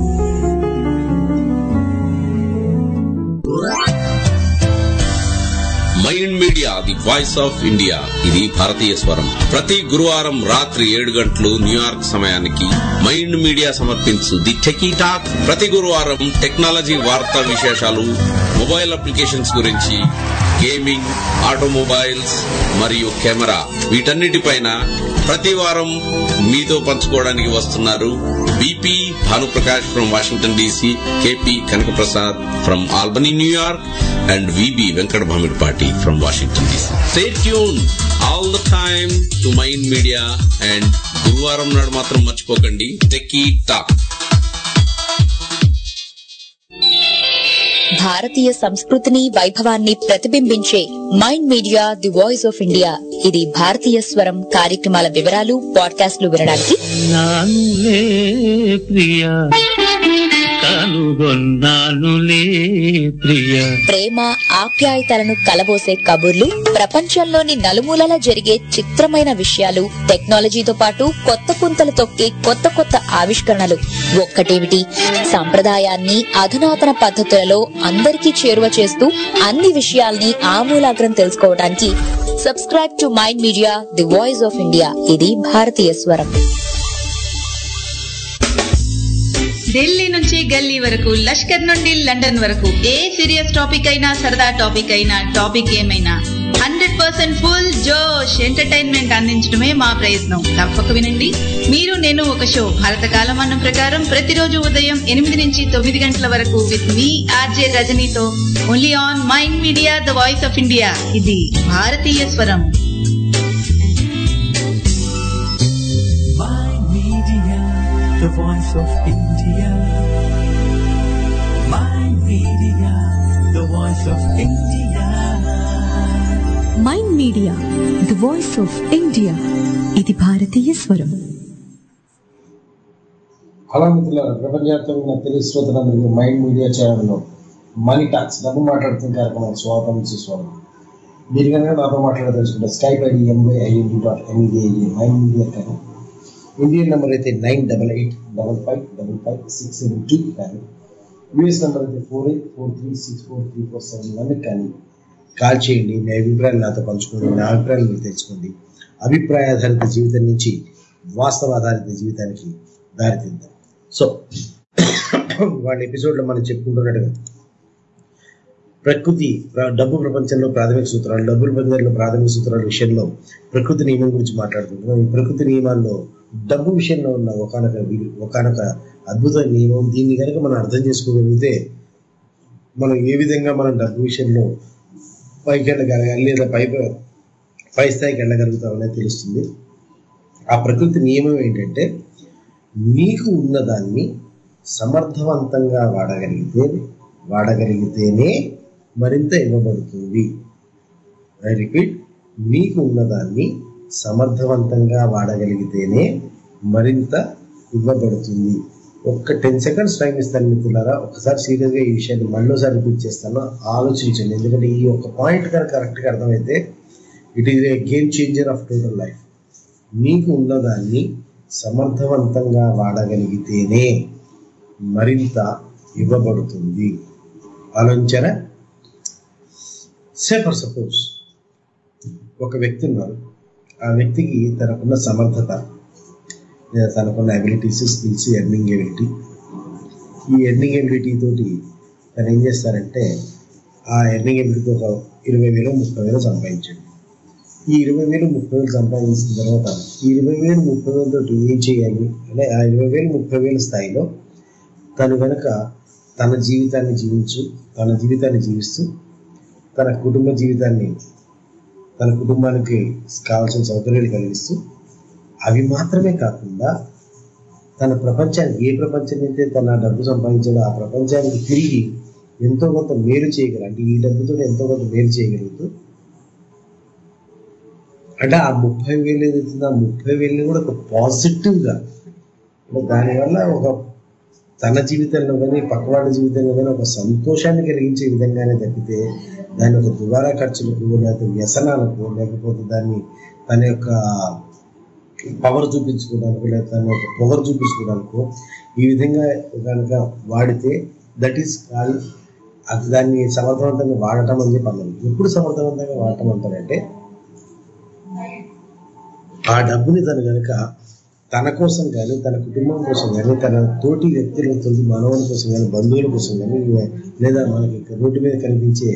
J: mind media the voice of India ఇది భారతీయ స్వరం ప్రతి గురువారం రాత్రి ఏడు గంటలు న్యూయార్క్ సమయానికి మైండ్ మీడియా సమర్పించు ది టెకీ టాక్ ప్రతి గురువారం టెక్నాలజీ వార్తా విశేషాలు మొబైల్ అప్లికేషన్స్ గురించి గేమింగ్ ఆటోమొబైల్స్ మరియు కెమెరా వీటన్నిటిపైన ప్రతి వారం మీతో పంచుకోవడానికి వస్తున్నారు B P Bhanu Prakash from Washington D C K P Kanaka Prasad from Albany New York and V B Venkata Bhamidipati from Washington D C stay tune all the time to Mind Media and గురువారం నాడు మాత్రం మర్చిపోకండి టెక్కీ టాక్
I: భారతీయ సంస్కృతిని వైభవాన్ని ప్రతిబింబించే Mind media the voice of India ఇది భారతీయ స్వరం కార్యక్రమాల వివరాలు పాడ్కాస్ట్లు వినడానికి
F: నానులే ప్రియ కనుగొన్నానులే ప్రియ
I: ప్రేమ ఆప్యాయతలను కలబోసే కబుర్లు ప్రపంచంలోని నలుమూలల జరిగే చిత్రమైన విషయాలు టెక్నాలజీతో పాటు కొత్త పుంతలు తొక్కే కొత్త కొత్త ఆవిష్కరణలు ఒక్కటేమిటి సంప్రదాయాన్ని అధునాతన పద్ధతులలో అందరికీ చేరువ చేస్తూ అన్ని విషయాల్ని ఆమూలాగ్రం తెలుసుకోవడానికి subscribe to Mind media the voice of India ఇది భారతీయ స్వరం
H: ఢిల్లీ నుంచి గల్లీ వరకు లష్కర్ నుండి లండన్ వరకు ఏ సీరియస్ టాపిక్ అయినా సరదా టాపిక్ అయినా టాపిక్ ఏమైనా హండ్రెడ్ పర్సెంట్ ఫుల్ జోష్ ఎంటర్టైన్మెంట్ అందించడమే మా ప్రయత్నం తప్పక వినండి మీరు నేను ఒక షో భారత కాలమానం ప్రకారం ప్రతిరోజు ఉదయం ఎనిమిది నుంచి తొమ్మిది గంటల వరకు విత్ మీ ఆర్జే రజనీతో only on Mind Media the voice of India ఇది భారతీయ స్వరం
A: Mind Media, the voice of India. Mind Media, the voice of India.
B: Mind media the voice of India ఇది భారతీయ స్వరం
D: హలో మిత్రులారా ప్రపంచవ్యాప్తంగా ఉన్న తెలుగు శ్రోతలందరికీ మైండ్ మీడియా ఛానల్లో మనీ టాక్స్ డబ్బు మాట్లాడుతున్న కార్యక్రమం స్వాగతం సుస్వాగతం మీరు కనుక నాతో మాట్లాడదలుచుకుంటే Skype ID MY INT dot MEDI Mind Media కానీ ఇండియన్ నెంబర్ అయితే nine double eight double five double five six seven two కానీ యూఎస్ నెంబర్ అయితే four eight four three six four three four seven one కానీ call చేయండి మీ అభిప్రాయాలు నాతో పంచుకోండి నా అభిప్రాయాలు మీరు తెలుసుకోండి అభిప్రాయాధారిత జీవితం నుంచి వాస్తవాధారిత జీవితానికి దారితీద్దాం సో వాళ్ళ ఎపిసోడ్లో మనం చెప్పుకుంటున్నట్టుగా ప్రకృతి ప్ర- డబ్బు ప్రపంచంలో ప్రాథమిక సూత్రాలు డబ్బు ప్రపంచంలో ప్రాథమిక సూత్రాల విషయంలో ప్రకృతి నియమం గురించి మాట్లాడుకుంటున్నాం ఈ ప్రకృతి నియమాల్లో డబ్బు విషయంలో ఉన్న ఒకనొక ఒకనొక అద్భుత నియమం దీన్ని కనుక మనం అర్థం చేసుకోగలిగితే మనం ఏ విధంగా మనం డబ్బు విషయంలో పైకి వెళ్ళగలగాలి లేదా పై పై స్థాయికి వెళ్ళగలుగుతామనేది తెలుస్తుంది ఆ ప్రకృతి నియమం ఏంటంటే నీకు ఉన్నదాన్ని సమర్థవంతంగా వాడగలిగితే వాడగలిగితేనే మరింత ఇవ్వబడుతుంది ఐ రిపీట్ నీకు ఉన్నదాన్ని సమర్థవంతంగా వాడగలిగితేనే మరింత ఇవ్వబడుతుంది ఒక్క టెన్ సెకండ్స్ టైం ఇస్తాను మిత్రులారా ఒకసారి సీరియస్గా ఈ విషయాన్ని మళ్ళీసారి రిపీట్ చేస్తాను ఆలోచించండి ఎందుకంటే ఈ ఒక్క పాయింట్ కనుక కరెక్ట్గా అర్థమైతే it is a game changer of total life నీకు ఉన్నదాన్ని సమర్థవంతంగా వాడగలిగితేనే మరింత ఇవ్వబడుతుంది ఆలోచించారా సే ఫర్ సపోజ్ ఒక వ్యక్తి ఉన్నారు ఆ వ్యక్తికి తనకున్న సమర్థత లేదా తనకున్న అబిలిటీస్ స్కిల్స్ ఎర్నింగ్ ఎబిలిటీ ఈ ఎర్నింగ్ ఎబిలిటీ తోటి తను ఏం చేస్తారంటే ఆ ఎర్నింగ్ ఎబిలిటీతో ఒక ఇరవై వేలు ముప్పై వేలు సంపాదించండి ఈ ఇరవై వేలు ముప్పై వేలు సంపాదించిన తర్వాత ఈ ఇరవై వేలు ముప్పై వేలతో ఏం చేయాలి అంటే ఆ ఇరవై వేలు ముప్పై వేల స్థాయిలో తను కనుక తన జీవితాన్ని జీవించు తన జీవితాన్ని జీవిస్తూ తన కుటుంబ జీవితాన్ని తన కుటుంబానికి కావాల్సిన సౌకర్యాలు కలిగిస్తూ అవి మాత్రమే కాకుండా తన ప్రపంచానికి ఏ ప్రపంచం అయితే తన డబ్బు సంపాదించాడో ఆ ప్రపంచానికి తిరిగి ఎంతో కొంత మేలు చేయగలరు అంటే ఈ డబ్బుతో ఎంతో కొంత మేలు చేయగలుగుతూ అంటే ఆ ముప్పై వేలు ఏదైతుందో ఆ ముప్పై వేలని కూడా ఒక పాజిటివ్గా అంటే దానివల్ల ఒక తన జీవితంలో కానీ పక్కవాడి జీవితంలో కానీ ఒక సంతోషాన్ని కలిగించే విధంగానే తప్పితే దాని ఒక దుబారా ఖర్చులకు లేకపోతే వ్యసనాలకు లేకపోతే దాన్ని తన యొక్క పవర్ చూపించుకోవడానికి లేదా తన యొక్క పొగరు చూపించుకోవడానికి ఈ విధంగా కనుక వాడితే దట్ ఈస్ కాల్ అది దాన్ని సమర్థవంతంగా వాడటం అని చెప్పి అన్నాను ఎప్పుడు సమర్థవంతంగా వాడటం అంటారంటే ఆ డబ్బుని తను కనుక తన కోసం కానీ తన కుటుంబం కోసం కానీ తన తోటి వ్యక్తుల తోటి మానవుల కోసం కానీ బంధువుల కోసం కానీ లేదా మనకి రోడ్డు మీద కనిపించే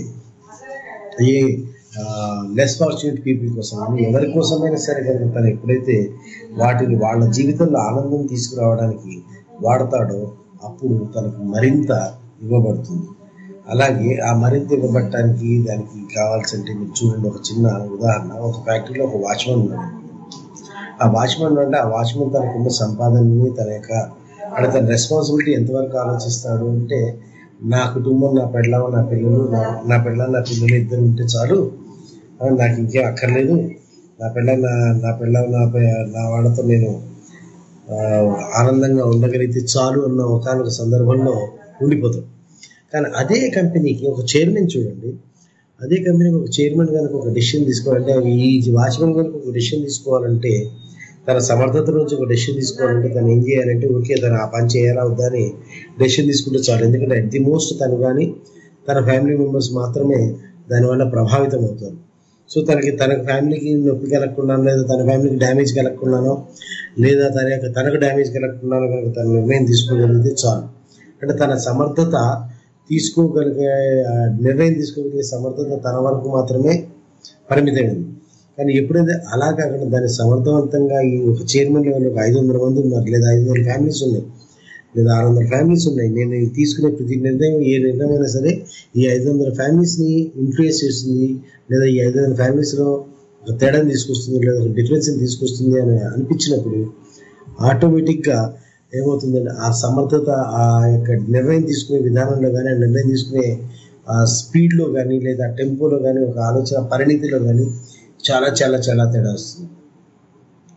D: ఏ లెస్ ఫార్చునేట్ పీపుల్ కోసం కానీ ఎవరి కోసమైనా సరే కనుక తను ఎప్పుడైతే వాటిని వాళ్ళ జీవితంలో ఆనందం తీసుకురావడానికి వాడతాడో అప్పుడు తనకు మరింత ఇవ్వబడుతుంది అలాగే ఆ మరింత ఇవ్వబడటానికి దానికి కావాల్సింటే మీరు చూడండి ఒక చిన్న ఉదాహరణ ఒక ఫ్యాక్టరీలో ఒక వాచ్మెన్ ఉన్నాడు ఆ వాచ్మెన్ అంటే ఆ వాచ్మెన్ తనకున్న సంపాదనని తన యొక్క అంటే తన రెస్పాన్సిబిలిటీ ఎంతవరకు ఆలోచిస్తాడు అంటే నా కుటుంబం నా పెళ్ళం నా పిల్లలు నా నా పెళ్ళం నా పిల్లలు ఇద్దరు ఉంటే చాలు ఆ, నాకు ఇంకేం అక్కర్లేదు నా పిల్ల నా నా పిల్ల నా పి- నా వాళ్ళతో నేను ఆ, ఆనందంగా ఉండగలిగితే చాలు అన్న ఒకనొక సందర్భంలో ఉండిపోతాం కానీ అదే కంపెనీకి ఒక చైర్మన్ చూడండి అదే కంపెనీకి ఒక చైర్మన్ కనుక ఒక డెసిషన్ తీసుకోవాలంటే ఈ వాచ్మెన్ కనుక ఒక డెసిషన్ తీసుకోవాలంటే తన సమర్థత నుంచి ఒక డెసిషన్ తీసుకోవాలంటే తను ఏం చేయాలంటే ఓకే తను ఆ పని చేయాలా వద్దా అని డెసిషన్ తీసుకుంటే చాలు ఎందుకంటే అట్ ది మోస్ట్ తను కానీ తన ఫ్యామిలీ మెంబర్స్ మాత్రమే దానివల్ల ప్రభావితం అవుతారు సో తనకి తన ఫ్యామిలీకి నొప్పి కలగకుండానో లేదా తన ఫ్యామిలీకి డ్యామేజ్ కలగకుండానో లేదా తన యొక్క తనకు డ్యామేజ్ కలగకుండానో కనుక తన నిర్ణయం తీసుకోగలిగితే చాలు అంటే తన సమర్థత తీసుకోగలిగే ఆ నిర్ణయం తీసుకోగలిగే సమర్థత తన వరకు మాత్రమే పరిమితమైంది కానీ ఎప్పుడైతే అలా కాకుండా దాన్ని సమర్థవంతంగా ఈ ఒక చైర్మన్ లెవెల్ ఒక ఐదు వందల మంది ఉన్నారు లేదా ఐదు వందల ఫ్యామిలీస్ ఉన్నాయి లేదా ఆరు వందల ఫ్యామిలీస్ ఉన్నాయి నేను ఈ తీసుకునే ప్రతి నిర్ణయం ఏ నిర్ణయం అయినా సరే ఈ ఐదు వందల ఫ్యామిలీస్ని ఇన్ఫ్లుయెన్స్ చేస్తుంది లేదా ఈ ఐదు వందల ఫ్యామిలీస్లో ఒక తేడాని తీసుకొస్తుంది లేదా ఒక డిఫరెన్స్ని తీసుకొస్తుంది అని అనిపించినప్పుడు ఆటోమేటిక్గా ఏమవుతుందంటే ఆ సమర్థత ఆ యొక్క నిర్ణయం తీసుకునే విధానంలో కానీ ఆ నిర్ణయం తీసుకునే ఆ స్పీడ్లో కానీ లేదా టెంపోలో కానీ ఒక ఆలోచన పరిణితిలో కానీ చాలా చాలా చాలా తేడా వస్తుంది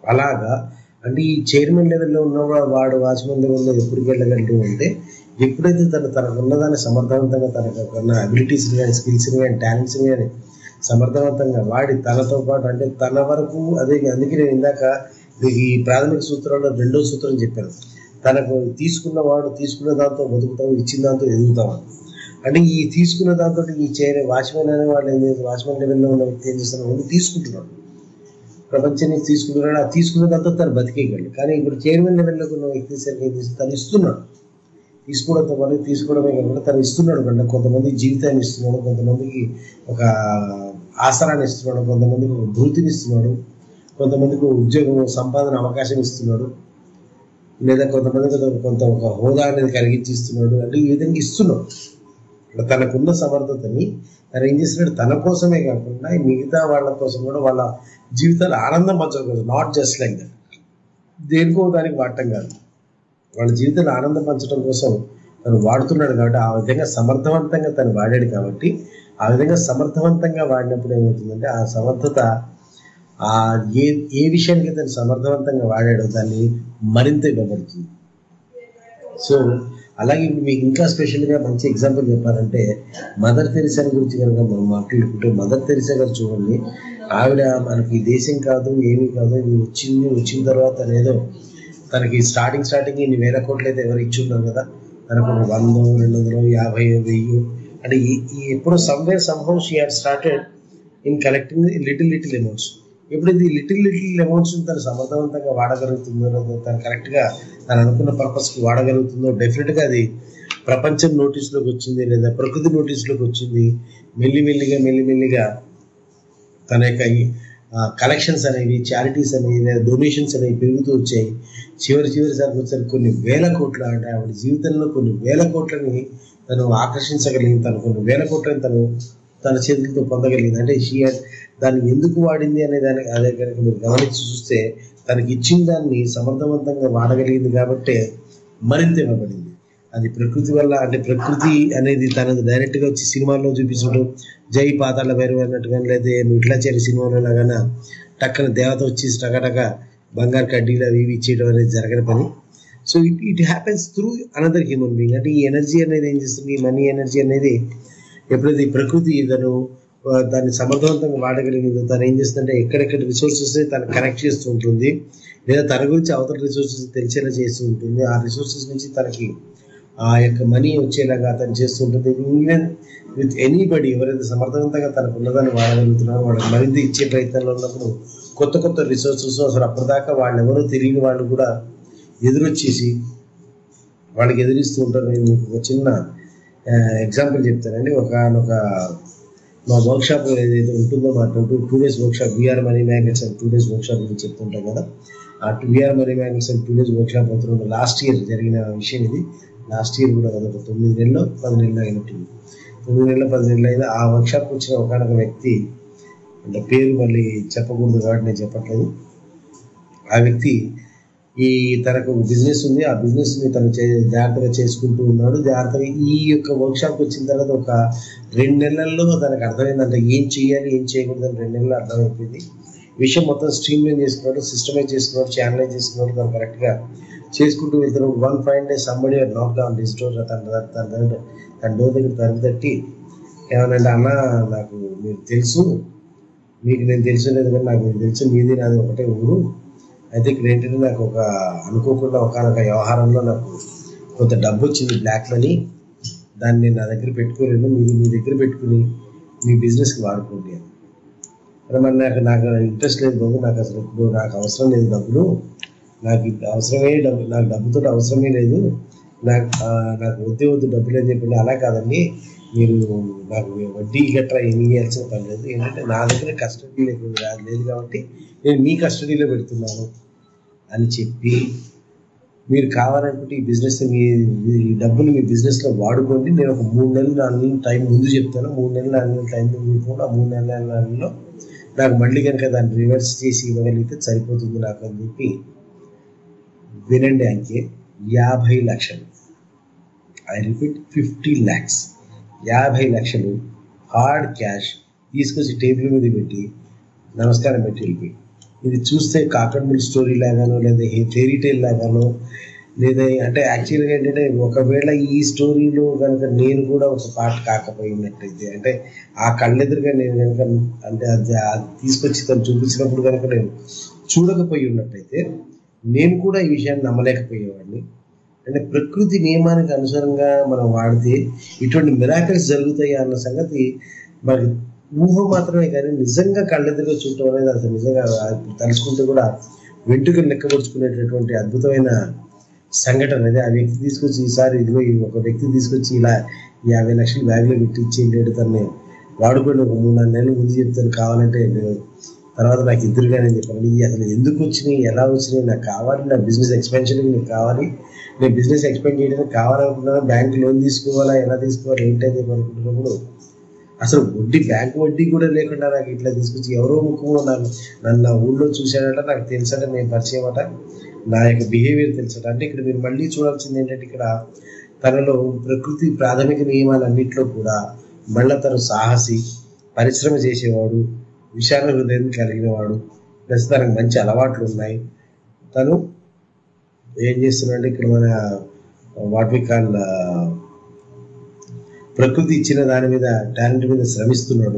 D: అలాగా అంటే ఈ చైర్మన్ లెవెల్లో ఉన్నవాడు వాడు వాచ్మెన్ లెవెల్లో ఎప్పటికి వెళ్ళగలడు అంటే ఎప్పుడైతే తను తనకు ఉన్నదాన్ని సమర్థవంతంగా తనకు ఉన్న అబిలిటీస్ కానీ స్కిల్స్ కానీ టాలెంట్స్ కానీ సమర్థవంతంగా వాడి తనతో పాటు అంటే తన వరకు అదే అందుకే నేను ఇందాక మీకు ఈ ప్రాథమిక సూత్రంలో రెండో సూత్రం చెప్పాను తనకు తీసుకున్న వాడు తీసుకున్న దాంతో బతుకుతావు ఇచ్చిన దాంతో ఎదుగుతావు అంటే ఈ తీసుకున్న దాంతో ఈ చైర్ వాచ్మెన్ అనే వాళ్ళు ఏం చేస్తారు వాచ్మెన్ లెవెల్లో ఉన్న వ్యక్తి ఏం చేస్తున్నారు ముందు తీసుకుంటున్నాడు ప్రపంచాన్ని తీసుకుంటున్నాడు ఆ తీసుకున్న దాంతో తను బతికేయగలడు కానీ ఇప్పుడు చైర్మన్ లెవెల్లో ఉన్న వ్యక్తి సరికి ఏం చేస్తుంది తను ఇస్తున్నాడు తీసుకోవడంతో పాటు తీసుకోవడమే కాకుండా తను ఇస్తున్నాడు కంటే కొంతమంది జీవితాన్ని ఇస్తున్నాడు కొంతమందికి ఒక ఆసరాన్ని ఇస్తున్నాడు కొంతమందికి ఒక భూతిని ఇస్తున్నాడు కొంతమందికి ఉద్యోగం సంపాదన అవకాశం ఇస్తున్నాడు లేదా కొంతమందికి ఒక- కొంత ఒక హోదా అనేది కలిగించి ఇస్తున్నాడు అంటే ఈ విధంగా ఇస్తున్నాడు అంటే తనకున్న సమర్థతని తను ఏం చేస్తున్నాడు తన కోసమే కాకుండా ఈ మిగతా వాళ్ళ కోసం కూడా వాళ్ళ జీవితాలు ఆనందం పంచడం కోసం నాట్ జస్ట్ లైక్ దట్ దేనికో దానికి వాడటం కాదు వాళ్ళ జీవితాలు ఆనందం పంచడం కోసం తను వాడుతున్నాడు కాబట్టి ఆ విధంగా సమర్థవంతంగా తను వాడాడు కాబట్టి ఆ విధంగా సమర్థవంతంగా వాడినప్పుడు ఏమవుతుందంటే ఆ సమర్థత ఆ ఏ ఏ విషయానికి తను సమర్థవంతంగా వాడాడో దాన్ని మరింత ఇవ్వబడుతుంది సో అలాగే ఇప్పుడు మీకు ఇంకా స్పెషల్గా మంచి ఎగ్జాంపుల్ చెప్పాలంటే మదర్ తెరిసా గురించి కనుక మనం మాట్లాడుకుంటే మదర్ తెరిసా గారు చూడండి ఆవిడ మనకి దేశం కాదు ఏమీ కాదు ఇది వచ్చింది వచ్చిన తర్వాత ఏదో తనకి స్టార్టింగ్ స్టార్టింగ్ ఇన్ని వేల కోట్లు అయితే ఎవరు ఇచ్చి ఉన్నారు కదా తనకు ఒక వంద రెండు వందలు యాభై వెయ్యి అంటే ఈ ఈ ఎప్పుడో somewhere somehow she had started in collecting little little amounts ఎప్పుడైతే ఈ లిటిల్ లిటిల్ అమౌంట్స్ తను సమర్థవంతంగా వాడగలుగుతుందో లేదా తను కరెక్ట్గా తను అనుకున్న పర్పస్కి వాడగలుగుతుందో డెఫినెట్గా అది ప్రపంచం నోటీస్లోకి వచ్చింది లేదా ప్రకృతి నోటీస్లోకి వచ్చింది మెల్లిమెల్లిగా మెల్లిమెల్లిగా తన యొక్క కలెక్షన్స్ అనేవి చారిటీస్ అనేవి లేదా డొనేషన్స్ అనేవి పెరుగుతూ వచ్చాయి చివరి చివరిసారికి వచ్చారు కొన్ని వేల కోట్ల అంటే ఆవిడ జీవితంలో కొన్ని వేల కోట్లని తను ఆకర్షించగలిగింది తను కొన్ని వేల కోట్లని తను తన చేతులతో పొందగలిగింది అంటే షీ దాన్ని ఎందుకు వాడింది అనే దాని అదే కనుక మీరు గమనించి చూస్తే తనకి ఇచ్చిన దాన్ని సమర్థవంతంగా వాడగలిగింది కాబట్టే మరింత ఇవ్వబడింది అది ప్రకృతి వల్ల అంటే ప్రకృతి అనేది తనది డైరెక్ట్ గా వచ్చి సినిమాల్లో చూపించడం జై పాతాళ భైరవ్ అన్నట్టుగా లేదా మిట్లాచారి సినిమాలో లాగాన టక్కన దేవత వచ్చి టకటక బంగారు కడ్డీలు అవి ఇవి ఇచ్చేయడం అనేది జరగని పని so it it happens through another human being అంటే ఈ ఎనర్జీ అనేది ఏం చేస్తుంది ఈ మనీ ఎనర్జీ అనేది ఎప్పుడైతే ఈ ప్రకృతి తను ఆ, దాన్ని సమర్థవంతంగా వాడగలిగిందో తను ఏం చేస్తుందంటే ఎక్కడెక్కడ రిసోర్సెస్ తను కనెక్ట్ చేస్తూ ఉంటుంది లేదా తన గురించి అవతల రిసోర్సెస్ తెలిసేలా చేస్తూ ఉంటుంది ఆ రిసోర్సెస్ నుంచి తనకి ఆ యొక్క మనీ వచ్చేలాగా తను చేస్తూ ఉంటుంది ఈవెన్ విత్ ఎనీబడి ఎవరైతే సమర్థవంతంగా తనకు ఉన్నదాన్ని వాడగలుగుతున్నారో వాళ్ళకి మరింత ఇచ్చే ప్రయత్నంలో ఉన్నప్పుడు కొత్త కొత్త రిసోర్సెస్ అసలు అప్పటిదాకా వాళ్ళు ఎవరో తెలియని వాళ్ళు కూడా ఎదురొచ్చేసి వాళ్ళకి ఎదిరిస్తూ ఉంటారు నేను మీకు ఒక చిన్న ఎగ్జాంపుల్ చెప్తానండి ఒక ఒక మా వర్క్ షాప్ ఏదైతే ఉంటుందో మా two two days workshop VR money magnets and two days workshop గురించి చెప్తుంటాం కదా ఆ VR money magnets and two days workshop అవుతున్న లాస్ట్ ఇయర్ జరిగిన విషయం ఇది లాస్ట్ ఇయర్ కూడా కదా ఒక తొమ్మిది నెలలు పది నెలలు అయినట్టుంది తొమ్మిది నెలలు పది నెలలు అయినా ఆ వర్క్ షాప్ వచ్చిన ఒకనొక వ్యక్తి అంటే పేరు మళ్ళీ చెప్పకూడదు కాబట్టి నేను చెప్పట్లేదు ఆ వ్యక్తి ఈ తనకు బిజినెస్ ఉంది ఆ బిజినెస్ ని తను చే- జాగ్రత్తగా చేసుకుంటూ ఉన్నాడు జాగ్రత్తగా ఈ యొక్క వర్క్ షాప్ వచ్చిన తర్వాత ఒక రెండు నెలల్లో తనకు అర్థమైందంటే ఏం చేయాలి ఏం చేయకూడదు అని రెండు నెలలు అర్థమైపోయింది విషయం మొత్తం స్ట్రీమ్ లైన్ చేసుకున్నాడు సిస్టమైజ్ చేసుకున్నాడు ఛానలైజ్ చేసుకున్నాడు తను కరెక్ట్ గా చేసుకుంటూ వెళ్తున్నాడు one five days somebody knock down డిస్టోర్ తన తన దగ్గర తన డోర్ దగ్గర తలుపు తట్టి ఏమనంటే అన్న నాకు మీరు తెలుసు మీకు నేను తెలుసు లేదు కానీ నాకు మీరు తెలుసు మీది నాది ఒకటే ఊరు అయితే ఇక్కడ ఏంటంటే నాకు ఒక అనుకోకుండా ఒకనొక వ్యవహారంలో నాకు కొంత డబ్బు వచ్చింది బ్లాక్ మనీ దాన్ని నేను నా దగ్గర పెట్టుకోలేను మీరు మీ దగ్గర పెట్టుకుని మీ బిజినెస్కి వాడుకోండి అని అరే మరి నాకు నాకు ఇంట్రెస్ట్ లేదు బాబు నాకు అసలు ఇప్పుడు నాకు అవసరం లేదు డబ్బులు నాకు ఇప్పుడు అవసరమే డబ్బు నాకు డబ్బుతో అవసరమే లేదు నాకు ఆ, నాకు వద్దే వద్దు డబ్బులు అని చెప్పి అలా కాదండి మీరు నాకు వడ్డీ గట్రా ఏమి ఇవ్వాల్సిన పని లేదు ఏంటంటే నా దగ్గర కస్టడీ లేదు లేదు కాబట్టి నేను మీ కస్టడీలో పెడుతున్నాను అని చెప్పి మీరు కావాలనుకుంటే ఈ బిజినెస్ మీ ఈ డబ్బులు మీ బిజినెస్ లో వాడుకోండి నేను ఒక మూడు నెలలు నాలుగు నెలలు టైం ముందు చెప్తాను మూడు నెలలు నాలుగు నెలలు టైం ముందు కూడా మూడు నెలల నాలుగు నెలల్లో నాకు మళ్ళీ కనుక దాన్ని రివర్స్ చేసి ఇవ్వగలిగితే సరిపోతుంది నాకు అని చెప్పి వినండి అంకే యాభై లక్షలు ఐ రిపీట్ ఫిఫ్టీ ల్యాక్స్ యాభై లక్షలు హార్డ్ క్యాష్ తీసుకొచ్చి టేబుల్ మీద పెట్టి నమస్కారం పెట్టి వెళ్ళిపోయి ఇది చూస్తే కాకడమిల్ స్టోరీ లాగానో లేదా ఫెయిరీ టైల్ లాగానో లేదా అంటే యాక్చువల్గా ఏంటంటే ఒకవేళ ఈ స్టోరీలో కనుక నేను కూడా ఒక పార్ట్ కాకపోయినట్టయితే అంటే ఆ కళ్ళెదురుగా నేను కనుక అంటే అది అది తీసుకొచ్చి తను చూపించినప్పుడు కనుక నేను చూడకపోయి ఉన్నట్టయితే నేను కూడా ఈ విషయాన్ని నమ్మలేకపోయేవాడిని అంటే ప్రకృతి నియమానికి అనుసారంగా మనం వాడితే ఇటువంటి మిరాకిల్స్ జరుగుతాయి అన్న సంగతి మరి ఊహ మాత్రమే కానీ నిజంగా కళ్ళెదురుగా చూడటం అనేది అసలు నిజంగా ఇప్పుడు తలుచుకుంటే కూడా వెంట్రుకలు లెక్కపరుచుకునేటటువంటి అద్భుతమైన సంఘటన అదే ఆ వ్యక్తి తీసుకొచ్చి ఈసారి ఇదిగో ఈ ఒక వ్యక్తి తీసుకొచ్చి ఇలా యాభై లక్షలు బ్యాగ్లో పెట్టి ఇచ్చేయండి తనని వాడుకొని ఒక మూడు నాలుగు నెలలు ముందు చెప్తాను కావాలంటే నేను తర్వాత నాకు ఇద్దరుగానే చెప్పాను ఈ అసలు ఎందుకు వచ్చినాయి ఎలా వచ్చినాయి నాకు కావాలి నా బిజినెస్ ఎక్స్పెన్షన్కి నాకు కావాలి నేను బిజినెస్ ఎక్స్పెండ్ చేయడానికి కావాలనుకున్నాను బ్యాంక్ లోన్ తీసుకోవాలా ఎలా తీసుకోవాలి ఏంటని చెప్పి అనుకుంటున్నప్పుడు అసలు వడ్డీ బ్యాంక్ వడ్డీ కూడా లేకుండా నాకు ఇట్లా తీసుకొచ్చి ఎవరో ముఖము నన్ను నన్ను నా ఊళ్ళో చూశాడట నాకు తెలుసట నేను పరిచయం అట నా యొక్క బిహేవియర్ తెలుసట అంటే ఇక్కడ మీరు మళ్ళీ చూడాల్సింది ఏంటంటే ఇక్కడ తనలో ప్రకృతి ప్రాథమిక నియమాలన్నింటిలో కూడా మళ్ళా తను సాహసి పరిశ్రమ చేసేవాడు విశాల హృదయం కలిగిన వాడు ప్లస్ తనకు మంచి అలవాట్లు ఉన్నాయి తను ఏం చేస్తున్నాడు ఇక్కడ మన వాట్ వి కాల్ ప్రకృతి ఇచ్చిన దాని మీద టాలెంట్ మీద శ్రమిస్తున్నాడు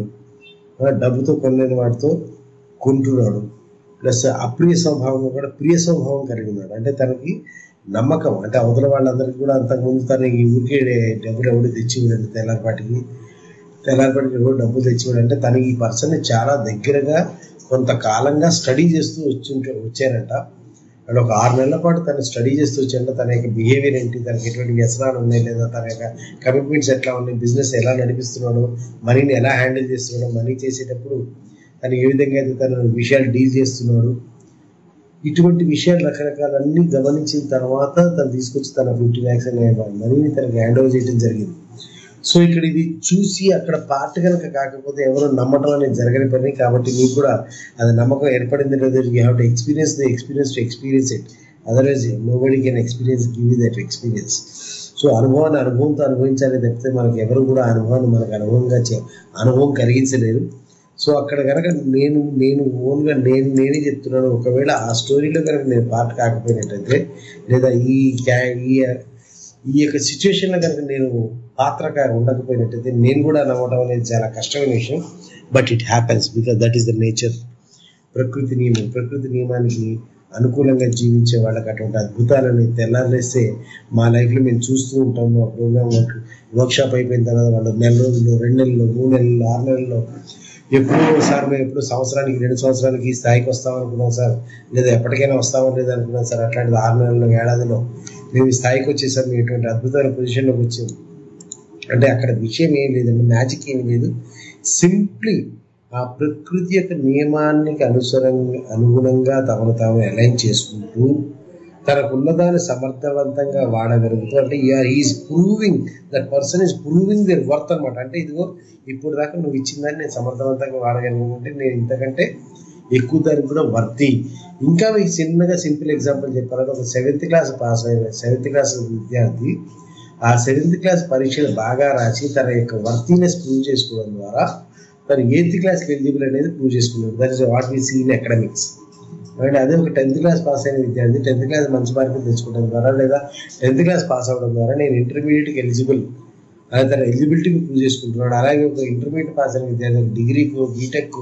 D: ఆ డబ్బుతో కొనలేని వాటితో కొంటున్నాడు ప్లస్ అప్రియ స్వభావం కూడా ప్రియ స్వభావం కలిగి ఉన్నాడు అంటే తనకి నమ్మకం అంటే అవతల వాళ్ళందరికీ కూడా అంతకుముందు తనకి ఊరికే డబ్బులు ఎవడు తెచ్చి ఇవ్వడండి తెల్లారిపాటికి తెల్లారిపాటికి ఎవరు డబ్బులు తెచ్చి ఇవ్వడం అంటే తనకి ఈ పర్సన్ చాలా దగ్గరగా కొంతకాలంగా స్టడీ చేస్తూ వచ్చి వచ్చారంట అండ్ ఒక ఆరు నెలల పాటు తను స్టడీ చేస్తూ వచ్చాడు తన యొక్క బిహేవియర్ ఏంటి తనకి ఎటువంటి వ్యసనాలు ఉన్నాయి లేదా తన యొక్క కమిట్మెంట్స్ ఎట్లా ఉన్నాయి బిజినెస్ ఎలా నడిపిస్తున్నాడు మనీని ఎలా హ్యాండిల్ చేస్తున్నాడు మనీ చేసేటప్పుడు తను ఏ విధంగా అయితే తన విషయాలు డీల్ చేస్తున్నాడు ఇటువంటి విషయాలు రకరకాలన్నీ గమనించిన తర్వాత తను తీసుకొచ్చి తన ఫిఫ్టీ ల్యాక్స్ అనే మనీని తనకి హ్యాండ్ ఓవర్ చేయడం జరిగింది సో ఇక్కడ ఇది చూసి అక్కడ పార్ట్ కనుక కాకపోతే ఎవరు నమ్మటం అనేది జరగని పని కాబట్టి మీకు కూడా అది నమ్మకం ఏర్పడింది లేదో you have to experience the experience to experience it otherwise nobody can experience give you that experience so అనుభవాన్ని అనుభవంతో అనుభవించాలి తప్పితే మనకి ఎవరు కూడా అనుభవాన్ని మనకు అనుభవంగా చే అనుభవం కలిగించలేరు సో అక్కడ కనుక నేను నేను ఓన్గా నేను నేనే చెప్తున్నాను ఒకవేళ ఆ స్టోరీలో కనుక నేను పార్ట్ కాకపోయినట్టయితే లేదా ఈ క్యా- ఈ ఈ యొక్క సిచ్యువేషన్లో కనుక నేను పాత్రకారు ఉండకపోయినట్టయితే నేను కూడా నమ్మడం అనేది చాలా కష్టమైన విషయం but it happens because that is the nature ప్రకృతి నియమం ప్రకృతి నియమానికి అనుకూలంగా జీవించే వాళ్ళకి అటువంటి అద్భుతాలని తెల్లారేస్తే మా లైఫ్లో మేము చూస్తూ ఉంటాం మా ప్రోగ్రామ్ వర్క్ వర్క్షాప్ అయిపోయిన తర్వాత వాళ్ళు నెల రోజులు రెండు నెలలు మూడు నెలలు ఆరు నెలల్లో ఎప్పుడో సార్ మేము ఎప్పుడు సంవత్సరానికి రెండు సంవత్సరాలకి ఈ స్థాయికి వస్తాం అనుకున్నాం సార్ లేదా ఎప్పటికైనా వస్తామో లేదా అనుకున్నాం సార్ అట్లాంటిది ఆరు నెలల్లో ఏడాదిలో మేము ఈ స్థాయికి వచ్చేసాం మేము ఇటువంటి అద్భుతమైన పొజిషన్లోకి వచ్చాం అంటే అక్కడ విషయం ఏం లేదండి మ్యాజిక్ ఏం లేదు సింప్లీ ఆ ప్రకృతి యొక్క నియమానికి అనుసరంగా అనుగుణంగా తమను తాము అలైన్ చేసుకుంటూ తనకున్న దాన్ని సమర్థవంతంగా వాడగలుగుతూ అంటే is proving that person is proving their worth అనమాట అంటే ఇదిగో ఇప్పుడు దాకా నువ్వు ఇచ్చిన దాన్ని నేను సమర్థవంతంగా వాడగలిగాను అంటే నేను ఇంతకంటే ఎక్కువ దానికి కూడా వర్తి ఇంకా మీకు చిన్నగా సింపుల్ ఎగ్జాంపుల్ చెప్పాలంటే ఒక సెవెంత్ క్లాస్ పాస్ అయిన సెవెంత్ క్లాస్ విద్యార్థి ఆ సెవెంత్ క్లాస్ పరీక్షలు బాగా రాసి తన యొక్క వర్తీనెస్ ప్రూవ్ చేసుకోవడం ద్వారా తను ఎయిత్ క్లాస్కి ఎలిజిబుల్ అనేది ప్రూవ్ చేసుకున్నాడు that is what we see in academics and అదే ఒక టెన్త్ క్లాస్ పాస్ అయిన విద్యార్థి టెన్త్ క్లాస్ మంచి మార్కులు తెచ్చుకోవడం ద్వారా లేదా టెన్త్ క్లాస్ పాస్ అవ్వడం ద్వారా నేను ఇంటర్మీడియట్కి ఎలిజిబుల్ అదే తన ఎలిజిబిలిటీకి ప్రూవ్ చేసుకుంటున్నాడు అలాగే ఒక ఇంటర్మీడియట్ పాస్ అయిన విద్యార్థి డిగ్రీకు బీటెక్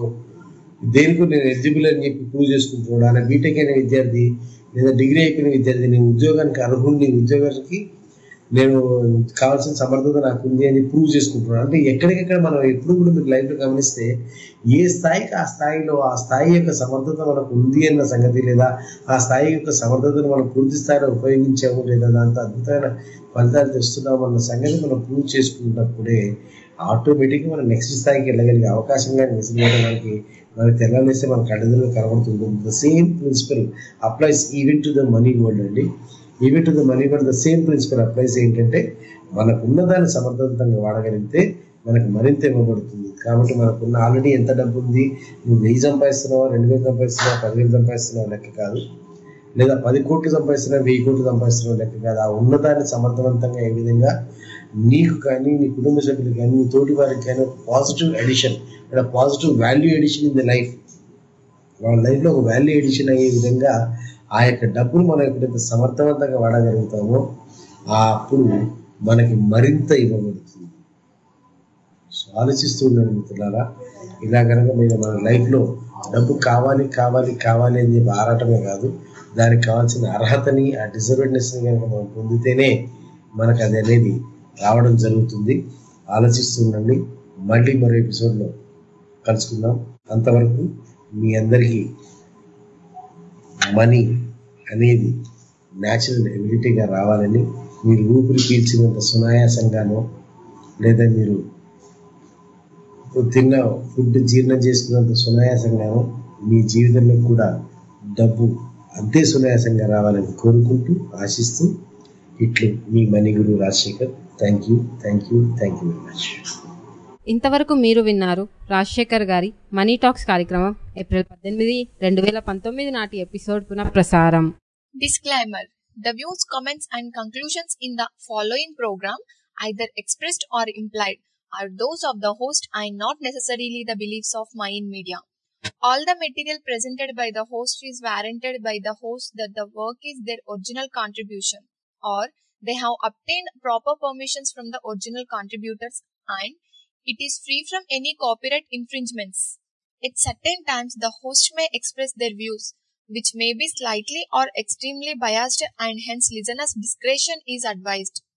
D: దేనికి నేను ఎలిజిబుల్ అని చెప్పి ప్రూవ్ చేసుకుంటున్నాడు అలా బీటెక్ అయిన విద్యార్థి లేదా డిగ్రీ అయిపోయిన విద్యార్థి నేను ఉద్యోగానికి అర్హుడిని ఉద్యోగానికి నేను కావాల్సిన సమర్థత నాకు ఉంది అని ప్రూవ్ చేసుకుంటున్నాను అంటే ఎక్కడికెక్కడ మనం ఎప్పుడు కూడా మీరు లైఫ్లో గమనిస్తే ఏ స్థాయికి ఆ స్థాయిలో ఆ స్థాయి యొక్క సమర్థత మనకు ఉంది అన్న సంగతి లేదా ఆ స్థాయి యొక్క సమర్థతను మనం పూర్తి స్థాయిలో ఉపయోగించాము లేదా దాంతో అద్భుతమైన ఫలితాలు తెస్తున్నాము అన్న సంగతి మనం ప్రూవ్ చేసుకున్నప్పుడే ఆటోమేటిక్గా మనం నెక్స్ట్ స్థాయికి వెళ్ళగలిగే అవకాశం కానీ మనకి మనకి తెల్లాలేస్తే మన కళ్ళెదురుగా కనబడుతుంది the same principle applies even to the money world అండి even to the money world the same principle applies ఏంటంటే మనకున్న దాన్ని సమర్థవంతంగా వాడగలిగితే మనకు మరింత ఇవ్వబడుతుంది కాబట్టి మనకున్న ఆల్రెడీ ఎంత డబ్బు ఉంది నువ్వు వెయ్యి సంపాదిస్తున్నావా రెండు వేలు సంపాదిస్తున్నావా పదివేలు సంపాదిస్తున్నావా లెక్క కాదు లేదా పది కోట్లు సంపాదిస్తున్నా వెయ్యి కోట్లు సంపాదిస్తున్నా లెక్క కాదు ఆ ఉన్నదాన్ని సమర్థవంతంగా ఏ విధంగా నీకు కానీ నీ కుటుంబ సభ్యులకు కానీ నీ తోటి వారికి కానీ పాజిటివ్ ఎడిషన్ అంటే positive value addition in the life వాళ్ళ లైఫ్లో ఒక వాల్యూ ఎడిషన్ అయ్యే విధంగా ఆ యొక్క డబ్బును మనం ఎప్పుడైతే సమర్థవంతంగా వాడగలుగుతామో ఆ అప్పుడు మనకి మరింత ఇవ్వబడుతుంది సో ఆలోచిస్తూ ఉండండి మిత్రులారా ఇలా కనుక మీరు మన లైఫ్లో డబ్బు కావాలి కావాలి కావాలి అని చెప్పి ఆరాటమే కాదు దానికి కావాల్సిన అర్హతని ఆ డిజర్వెడ్నెస్ని కనుక మనం పొందితేనే మనకు అది అనేది రావడం జరుగుతుంది ఆలోచిస్తూ ఉండండి మళ్ళీ మరో ఎపిసోడ్లో కలుసుకుందాం అంతవరకు మీ అందరికీ మనీ అనేది న్యాచురల్ ఎబిలిటీగా రావాలని మీరు ఊపిరి పీల్చినంత సునాయాసంగానో లేదా మీరు తిన్న ఫుడ్ జీర్ణం చేసుకున్నంత సునాయాసంగానో మీ జీవితంలో కూడా డబ్బు అంతే సునాయాసంగా రావాలని కోరుకుంటూ ఆశిస్తూ ఇట్లు మీ Mani Guru Rajasekhar thank you thank you thank you very much
C: ఇంతవరకు మీరు విన్నారు రాజశేఖర్ గారి మనీ టాక్స్ కార్యక్రమం ఏప్రిల్ పద్దెనిమిది రెండు వేల పంతొమ్మిది నాటి ఎపిసోడ్ పునః ప్రసారం
N: Disclaimer The views, comments, and conclusions in the following program, either expressed or implied, are those of the host and not necessarily the beliefs of Mayan Media. All the material presented by the host is warranted by the host that the work is their original contribution or they have obtained proper permissions from the original contributors and it is free from any copyright infringements. At certain times, the host may express their views, which may be slightly or extremely biased, and hence listeners' discretion is advised.